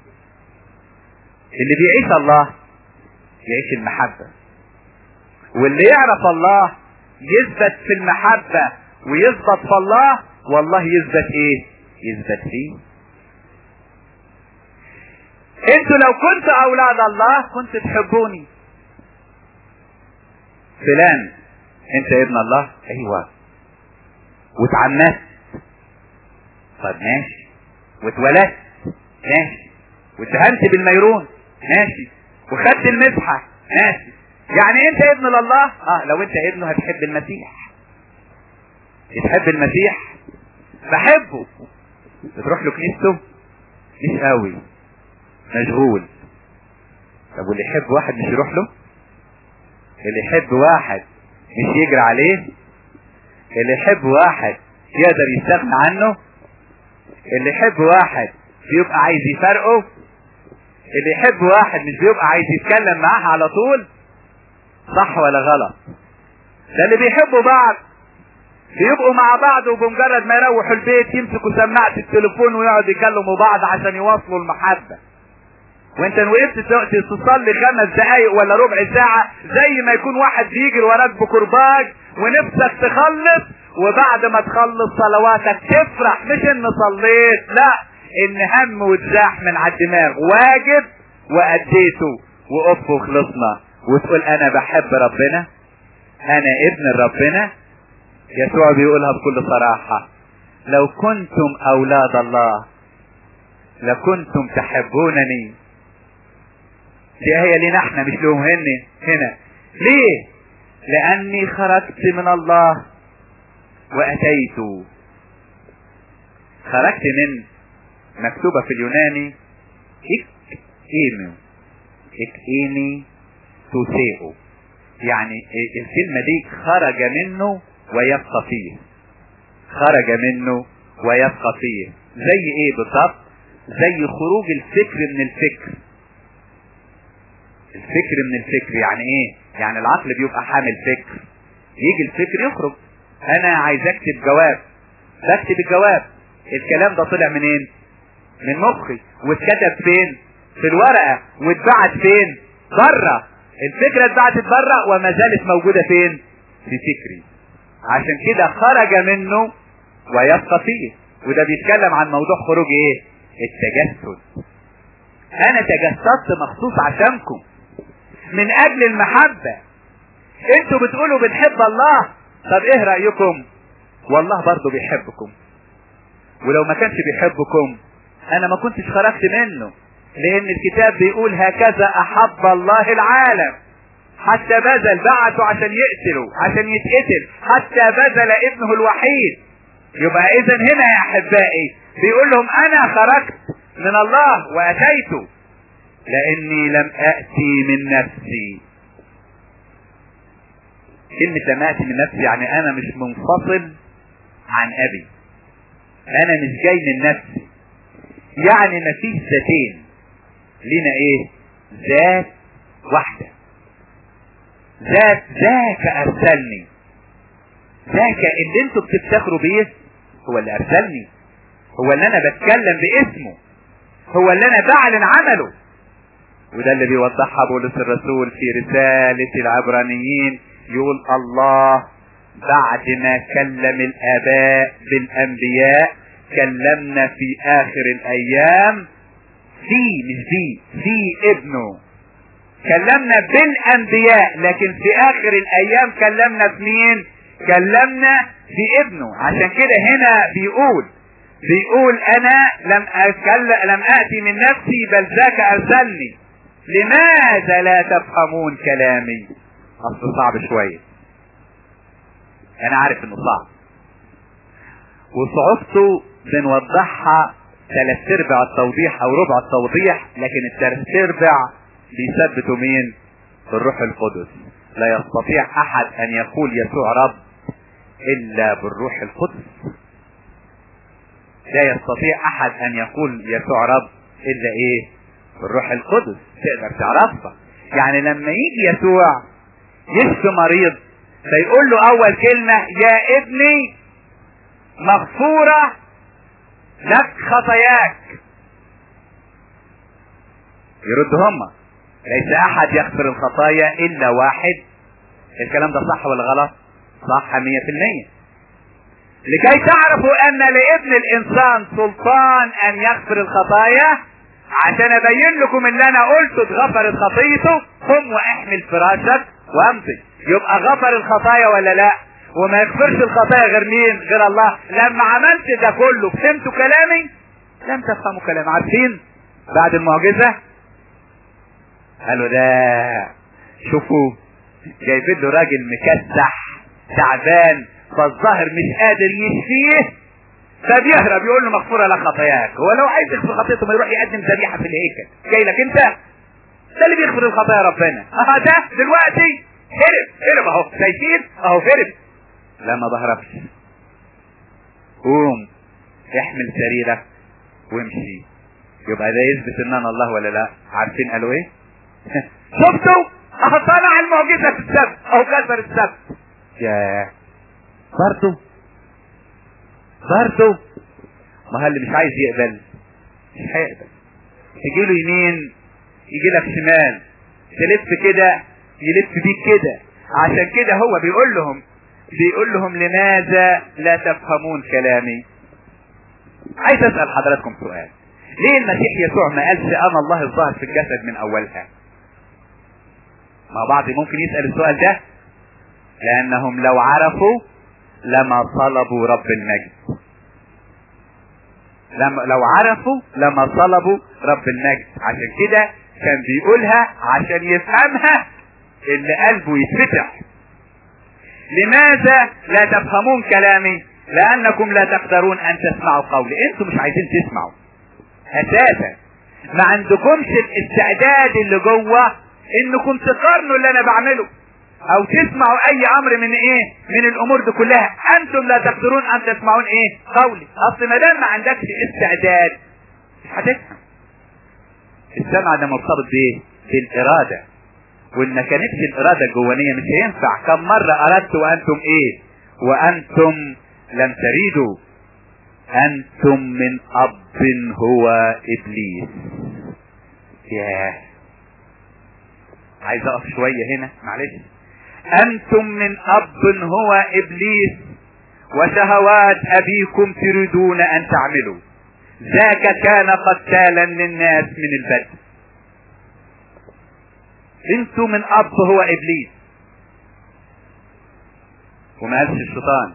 اللي بيعيش الله يعيش المحبة واللي يعرف الله يثبت في المحبة ويثبت في الله والله يثبت ايه يثبت فيه انتوا لو كنت اولاد الله كنت تحبوني فلان انت ابن الله ايوه واتعمدت طب ماشي واتولدت ماشي واتهمت بالميرون ماشي وخدت المسحة ماشي يعني انت ابن لله اه لو انت ابنه هتحب المسيح تحب المسيح بحبه بتروح له كنيسته مش قوي مشغول طب واللي يحب واحد مش يروح له اللي يحب واحد مش يجري عليه اللي يحب واحد يقدر يستغنى عنه اللي يحب واحد بيبقى عايز يفرقه اللي يحب واحد مش بيبقى عايز يتكلم معاه على طول صح ولا غلط ده اللي بيحبوا بعض بيبقوا مع بعض وبمجرد ما يروحوا البيت يمسكوا سماعة التليفون ويقعدوا يكلموا بعض عشان يواصلوا المحبة وانت وقفت تصلي خمس دقايق ولا ربع ساعة زي ما يكون واحد بيجري وراك بكرباج ونفسك تخلص وبعد ما تخلص صلواتك تفرح مش ان صليت لا ان هم وتزاح من على الدماغ واجب واديته وقف وخلصنا وتقول انا بحب ربنا انا ابن ربنا يسوع بيقولها بكل صراحة لو كنتم اولاد الله لكنتم تحبونني دي هي لينا احنا مش لهم هن هنا ليه لاني خرجت من الله واتيت خرجت من مكتوبة في اليوناني اك ايمو اك ايمي توسيئو يعني الكلمة دي خرج منه ويبقى فيه خرج منه ويبقى فيه زي ايه بالضبط زي خروج الفكر من الفكر الفكر من الفكر يعني ايه يعني العقل بيبقى حامل فكر يجي الفكر يخرج انا عايز اكتب جواب بكتب الجواب الكلام ده طلع منين من مخي واتكتب فين في الورقة واتبعت فين بره الفكرة اتبعتت بره وما زالت موجودة فين في فكري عشان كده خرج منه ويبقى فيه وده بيتكلم عن موضوع خروج ايه التجسد انا تجسدت مخصوص عشانكم من اجل المحبة انتوا بتقولوا بنحب الله طب ايه رأيكم والله برضو بيحبكم ولو ما كانش بيحبكم انا ما كنتش خرجت منه لان الكتاب بيقول هكذا احب الله العالم حتى بذل بعته عشان يقتله عشان يتقتل حتى بذل ابنه الوحيد يبقى اذا هنا يا احبائي بيقول لهم انا خرجت من الله واتيت لاني لم اتي من نفسي كلمة لم اتي من نفسي يعني انا مش منفصل عن ابي انا مش جاي من نفسي يعني مفيش ذاتين لنا ايه ذات واحدة ذات ذاك ارسلني ذاك اللي انتوا بتفتخروا بيه هو اللي ارسلني هو اللي انا بتكلم باسمه هو اللي انا بعلن عمله وده اللي بيوضحها بولس الرسول في رسالة العبرانيين يقول الله بعد ما كلم الاباء بالانبياء كلمنا في اخر الايام في مش دي في ابنه كلمنا بالانبياء لكن في اخر الايام كلمنا في مين كلمنا في ابنه عشان كده هنا بيقول بيقول انا لم أتكلم لم اتي من نفسي بل ذاك ارسلني لماذا لا تفهمون كلامي اصل صعب شوية انا عارف انه صعب وصعوبته بنوضحها ثلاث ارباع التوضيح او ربع التوضيح لكن الثلاث ارباع بيثبتوا مين الروح القدس لا يستطيع احد ان يقول يسوع رب الا بالروح القدس لا يستطيع احد ان يقول يسوع رب الا ايه بالروح القدس تقدر تعرفها يعني لما يجي يسوع يشفي مريض فيقول له اول كلمة يا ابني مغفورة لك خطاياك يرد هما ليس احد يغفر الخطايا الا واحد الكلام ده صح ولا غلط صح مية في المية لكي تعرفوا ان لابن الانسان سلطان ان يغفر الخطايا عشان ابين لكم اللي انا قلته اتغفرت خطيته قم واحمل فراشك وامضي يبقى غفر الخطايا ولا لا وما يغفرش الخطايا غير مين غير الله لما عملت ده كله فهمتوا كلامي لم تفهموا كلامي عارفين بعد المعجزة قالوا ده شوفوا جايبين له راجل مكسح تعبان فالظاهر مش قادر يشفيه فبيهرب يقول له مغفورة لك خطاياك هو لو عايز يغفر خطيته ما يروح يقدم ذبيحة في الهيكل جاي لك انت ده اللي بيغفر الخطايا ربنا اه ده دلوقتي هرب هرب اهو شايفين اهو هرب لا ما بهربش قوم احمل سريرك وامشي يبقى ده يثبت ان انا الله ولا لا عارفين قالوا ايه شفتوا اهو طلع المعجزة في السبت اهو كسر السبت يا برضه برضه ما هو اللي مش عايز يقبل مش هيقبل تجي له يمين يجي لك شمال تلف كده يلف بيك كده عشان كده هو بيقول لهم بيقول لهم لماذا لا تفهمون كلامي عايز اسال حضراتكم سؤال ليه المسيح يسوع ما قالش انا الله الظاهر في الجسد من اولها مع بعض ممكن يسال السؤال ده لانهم لو عرفوا لما طلبوا رب المجد لما لو عرفوا لما طلبوا رب المجد عشان كده كان بيقولها عشان يفهمها اللي قلبه يتفتح لماذا لا تفهمون كلامي لانكم لا تقدرون ان تسمعوا قولي انتم مش عايزين تسمعوا اساسا ما عندكمش الاستعداد اللي جوه انكم تقارنوا اللي انا بعمله او تسمعوا اي امر من ايه من الامور دي كلها انتم لا تقدرون ان تسمعون ايه قولي اصل ما دام ما عندكش استعداد مش هتفهم السمع ده مرتبط بايه بالاراده وان ما كانتش الاراده الجوانيه مش هينفع كم مره اردت وانتم ايه وانتم لم تريدوا انتم من اب هو ابليس ياه عايز اقف شويه هنا معلش انتم من اب هو ابليس وشهوات ابيكم تريدون ان تعملوا ذاك كان قتالا للناس من البدء انتم من اب هو ابليس وما قالش الشيطان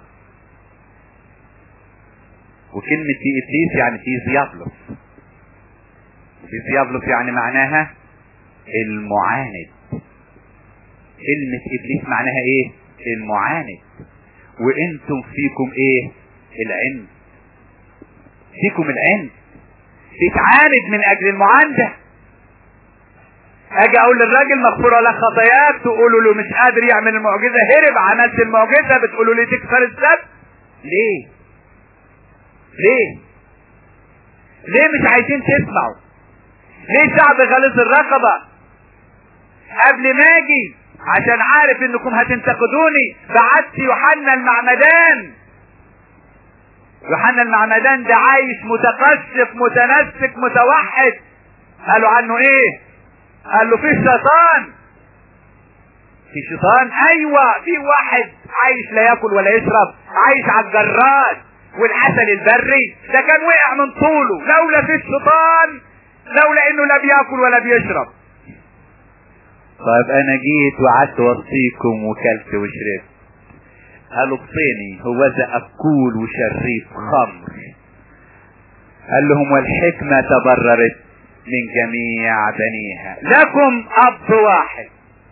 وكلمة في ابليس يعني في زيابلس في زيابلس يعني معناها المعاند كلمة ابليس معناها ايه المعاند وانتم فيكم ايه العند فيكم العند تتعاند من اجل المعاندة اجي اقول للراجل مغفورة لك خطاياك تقولوا له مش قادر يعمل المعجزة هرب عملت المعجزة بتقولوا لي تكسر السبت ليه ليه ليه مش عايزين تسمعوا ليه شعب غليظ الرقبة قبل ما اجي عشان عارف انكم هتنتقدوني بعت يوحنا المعمدان يوحنا المعمدان ده عايش متقشف متنسك متوحد قالوا عنه ايه قال له في شيطان في شيطان ايوه في واحد عايش لا ياكل ولا يشرب عايش على الجراد والعسل البري ده كان وقع من طوله لولا في الشيطان لولا انه لا بياكل ولا بيشرب طيب انا جيت وقعدت وصيكم وكلت وشربت قالوا بطيني هو ذا اكول وشريف خمر قال لهم والحكمة تبررت من جميع بنيها لكم اب واحد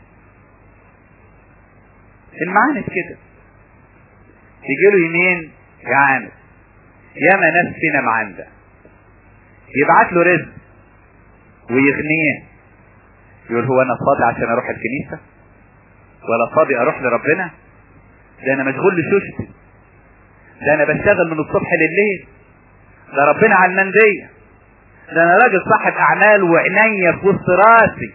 المعاند كده يجي له يمين يعاند ياما ناس فينا معاندة يبعت له رزق ويغنيه يقول هو انا فاضي عشان اروح الكنيسة ولا فاضي اروح لربنا ده انا مشغول لشوشتي ده انا بشتغل من الصبح لليل ده ربنا على المندية ده انا راجل صاحب اعمال وعينيا في وسط راسي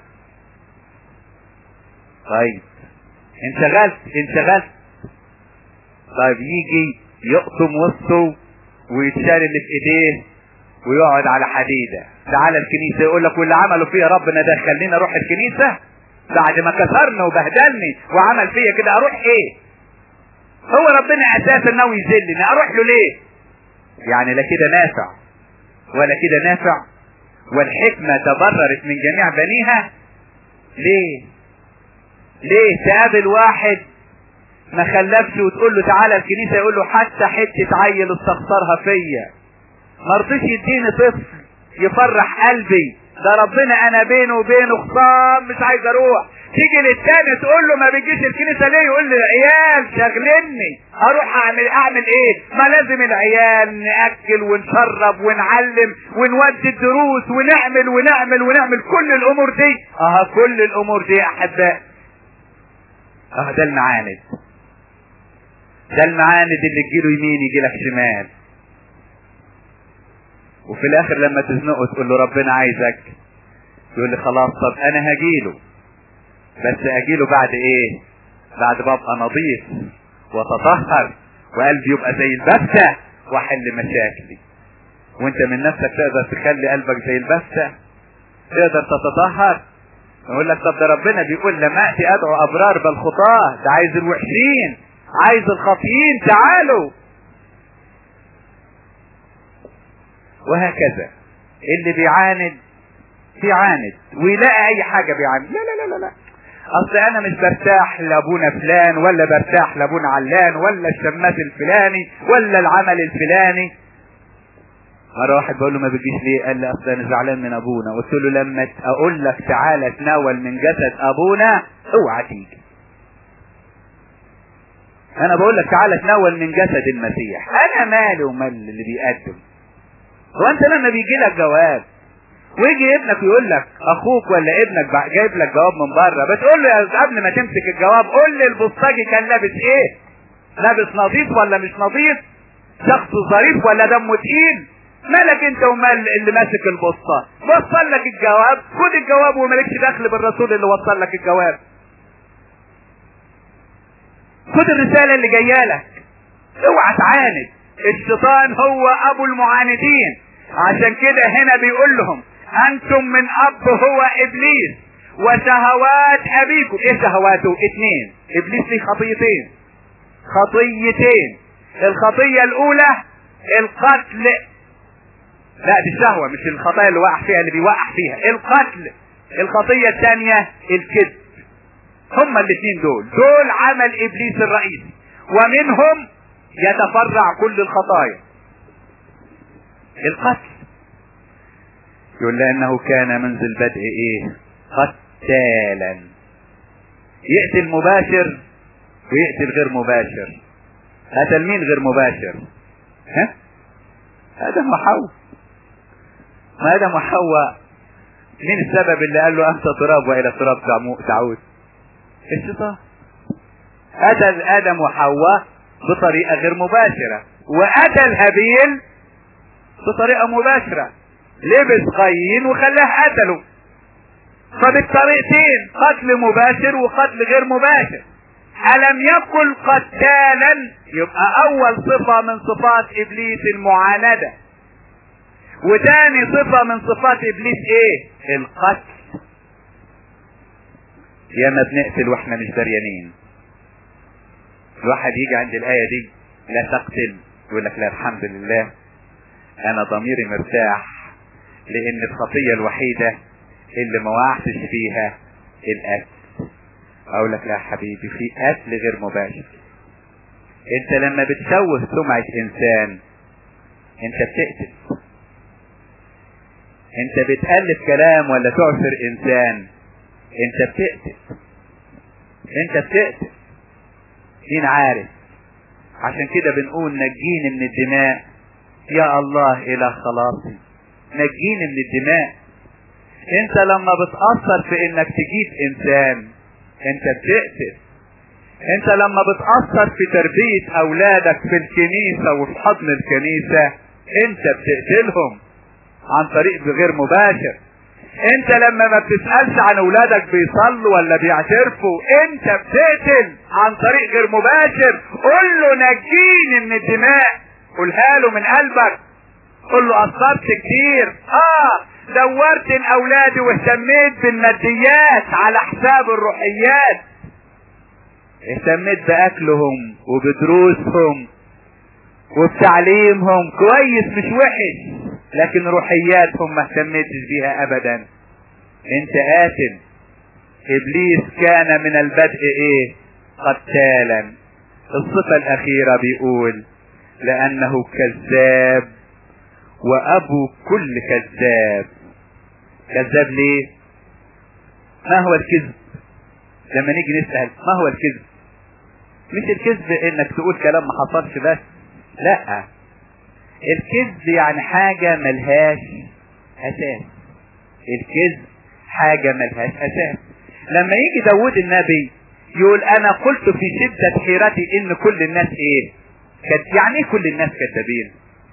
طيب انشغلت انشغلت طيب يجي يقطم وسطه ويتشال اللي في ايديه ويقعد على حديده تعالى الكنيسه يقول لك واللي عمله فيا ربنا ده خليني اروح الكنيسه بعد ما كسرني وبهدلني وعمل فيا كده اروح ايه هو ربنا اساسا ناوي يذلني اروح له ليه يعني لا كده نافع ولا كده نافع والحكمة تبررت من جميع بنيها ليه ليه تقابل واحد ما خلفش وتقول له تعالى الكنيسة يقول له حتى حتة عيل استخسرها فيا ما رضيش يديني طفل يفرح قلبي ده ربنا انا بينه وبينه خصام مش عايز اروح تيجي للتاني تقول له ما بيجيش الكنيسة ليه يقول لي العيال شغلني اروح اعمل اعمل ايه ما لازم العيال ناكل ونشرب ونعلم ونودي الدروس ونعمل ونعمل ونعمل كل الامور دي اه كل الامور دي يا احباء اه ده المعاند ده المعاند اللي تجيله يمين يجي لك شمال وفي الاخر لما تزنقه تقول له ربنا عايزك يقول لي خلاص طب انا هجيله بس اجيله بعد ايه بعد ما ابقى نظيف واتطهر وقلبي يبقى زي البسة واحل مشاكلي وانت من نفسك تقدر تخلي قلبك زي البسة تقدر تتطهر يقول لك طب ده ربنا بيقول لما اتي ادعو ابرار بل خطاه ده عايز الوحشين عايز الخاطئين تعالوا وهكذا اللي بيعاند بيعاند ويلاقي اي حاجة بيعاند لا لا لا لا لا اصل انا مش برتاح لابونا فلان ولا برتاح لابونا علان ولا الشماس الفلاني ولا العمل الفلاني مرة واحد بقول له ما بتجيش ليه قال لي اصل انا زعلان من ابونا قلت له لما اقول لك تعالى تناول من جسد ابونا اوعى تيجي انا بقول لك تعالى تناول من جسد المسيح انا مالي ومال اللي بيقدم هو انت لما بيجي لك جواب ويجي ابنك يقول لك اخوك ولا ابنك جايب لك جواب من بره بتقول له يا قبل ما تمسك الجواب قول لي البصاجي كان لابس ايه لابس نظيف ولا مش نظيف شخص ظريف ولا دمه تقيل مالك انت ومال اللي ماسك البصة وصل لك الجواب خد الجواب ومالكش دخل بالرسول اللي وصل لك الجواب خد الرسالة اللي جايه لك اوعى تعاند الشيطان هو ابو المعاندين عشان كده هنا بيقول لهم انتم من اب هو ابليس وشهوات ابيكم ايه شهواته اتنين ابليس ليه خطيتين خطيتين الخطية الاولى القتل لا دي الشهوة مش الخطايا اللي وقع فيها اللي بيوقع فيها القتل الخطية الثانية الكذب هما الاثنين دول دول عمل ابليس الرئيسي ومنهم يتفرع كل الخطايا القتل يقول لانه كان منذ البدء ايه قتالا يقتل مباشر ويقتل غير مباشر قتل مين غير مباشر ها ادم وحواء ما ادم وحواء مين السبب اللي قال له انت تراب والى التراب تعود الشيطان قتل ادم وحواء بطريقة غير مباشرة وقتل هابيل بطريقة مباشرة لبس قايين وخلاه قتله فبالطريقتين قتل مباشر وقتل غير مباشر ألم يقل قتالا يبقى أول صفة من صفات إبليس المعاندة وتاني صفة من صفات إبليس إيه؟ القتل ياما بنقتل واحنا مش دريانين الواحد يجي عند الآية دي لا تقتل يقول لك لا الحمد لله انا ضميري مرتاح لان الخطية الوحيدة اللي ما وقعتش فيها القتل اقول لك لا حبيبي في قتل غير مباشر انت لما بتشوه سمعة انسان انت بتقتل انت بتألف كلام ولا تعثر انسان انت بتقتل انت بتقتل مين عارف عشان كده بنقول نجيني من الدماء يا الله الى خلاصي نجيني من الدماء انت لما بتأثر في انك تجيب انسان انت بتقتل انت لما بتأثر في تربية اولادك في الكنيسة وفي حضن الكنيسة انت بتقتلهم عن طريق غير مباشر انت لما ما بتسألش عن اولادك بيصلوا ولا بيعترفوا انت بتقتل عن طريق غير مباشر قل له نجيني من الدماء قولها له من قلبك قل له قصرت كتير اه دورت الاولاد واهتميت بالماديات على حساب الروحيات اهتميت باكلهم وبدروسهم وبتعليمهم كويس مش وحش لكن روحياتهم ما اهتمتش بيها ابدا انت قاتل ابليس كان من البدء ايه قتالا الصفة الاخيرة بيقول لانه كذاب وابو كل كذاب كذاب ليه ما هو الكذب لما نيجي نسأل ما هو الكذب مش الكذب انك تقول كلام ما حصلش بس لا الكذب يعني حاجة ملهاش اساس الكذب حاجة ملهاش اساس لما يجي داود النبي يقول انا قلت في شدة حيرتي ان كل الناس ايه كد يعني ايه كل الناس كذابين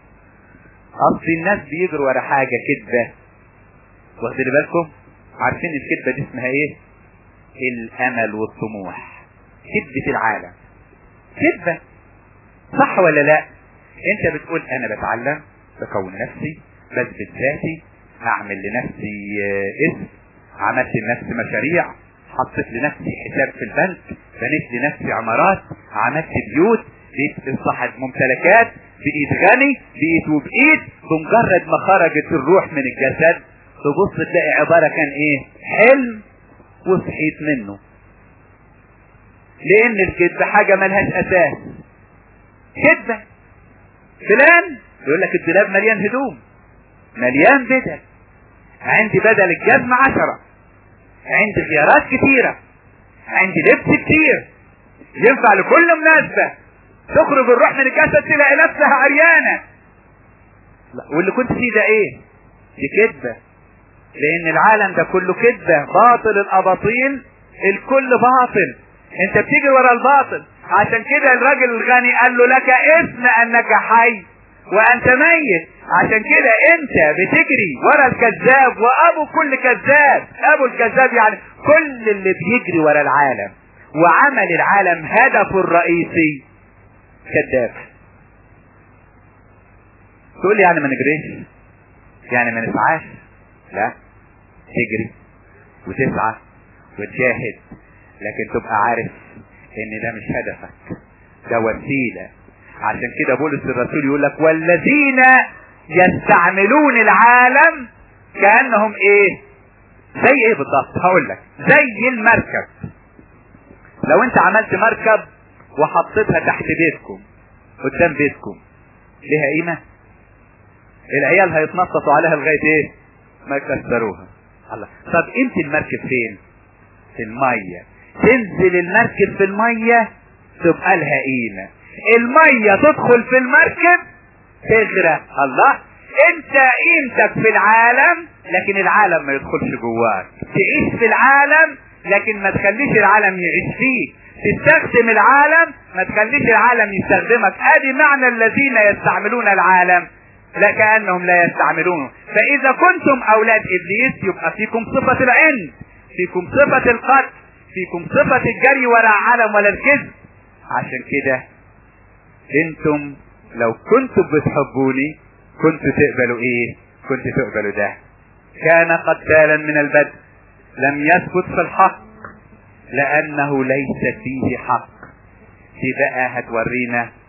اصل الناس بيجروا ورا حاجة كذبة واخدين بالكم عارفين الكذبة دي اسمها ايه الامل والطموح كذبة العالم كذبة صح ولا لا انت بتقول انا بتعلم بكون نفسي بثبت ذاتي اعمل لنفسي اسم عملت لنفسي مشاريع حطيت لنفسي حساب في البنك بنيت لنفسي عمارات عملت بيوت بقيت صاحب ممتلكات بقيت غني بقيت وبقيت بمجرد ما خرجت الروح من الجسد تبص تلاقي عبارة كان ايه حلم وصحيت منه لان الكذب حاجة ملهاش اساس كذبة فلان يقول لك الدولاب مليان هدوم مليان بدل عندي بدل الجزمة عشرة عندي خيارات كتيرة عندي لبس كتير ينفع لكل مناسبة تخرج الروح من الجسد تلاقي نفسها عريانة واللي كنت فيه ده ايه دي كذبة لان العالم ده كله كذبة باطل الاباطيل الكل باطل انت بتيجي ورا الباطل عشان كده الراجل الغني قال له لك اسم انك حي وانت ميت عشان كده انت بتجري ورا الكذاب وابو كل كذاب ابو الكذاب يعني كل اللي بيجري ورا العالم وعمل العالم هدفه الرئيسي كذاب تقول لي يعني ما نجريش يعني ما نسعاش لا تجري وتسعى وتجاهد لكن تبقى عارف ان ده مش هدفك ده وسيلة عشان كده بولس الرسول يقول لك والذين يستعملون العالم كأنهم ايه زي ايه بالضبط هقول لك زي المركب لو انت عملت مركب وحطيتها تحت بيتكم قدام بيتكم ليها قيمة العيال هيتنططوا عليها لغاية ايه ما يكسروها الله طب قيمة المركب فين في المية تنزل المركب في المية تبقى لها قيمة المية تدخل في المركب تغرق الله انت قيمتك في العالم لكن العالم ما يدخلش جواك تعيش في العالم لكن ما تخليش العالم يعيش فيك تستخدم العالم ما تخليش العالم يستخدمك ادي معنى الذين يستعملون العالم لا كأنهم لا يستعملونه فاذا كنتم اولاد ابليس يبقى فيكم صفة العند فيكم صفة القتل فيكم صفة الجري ولا عالم ولا الكذب عشان كده انتم لو كنتم بتحبوني كنتوا تقبلوا ايه كنت تقبلوا ده كان قتالا من البدء لم يثبت في الحق لانه ليس فيه حق دي بقى هتورينا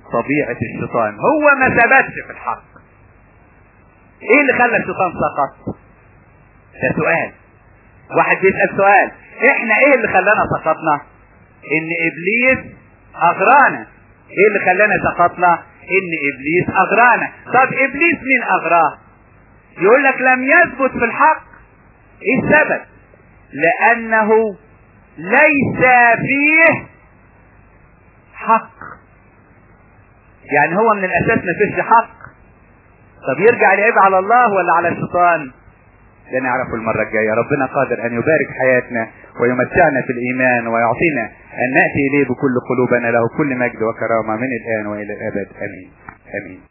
طبيعة الشيطان هو ما ثبتش في الحق ايه اللي خلى الشيطان سقط ده سؤال واحد بيسأل سؤال احنا ايه اللي خلانا سقطنا ان ابليس اغرانا ايه اللي خلانا سقطنا ان ابليس اغرانا طب ابليس مين اغراه يقول لك لم يثبت في الحق ايه السبب لانه ليس فيه حق يعني هو من الاساس ما فيش حق طب يرجع العيب على الله ولا على الشيطان ده نعرفه المرة الجاية ربنا قادر أن يبارك حياتنا ويمتعنا في الإيمان ويعطينا أن نأتي إليه بكل قلوبنا له كل مجد وكرامة من الآن وإلى الأبد آمين آمين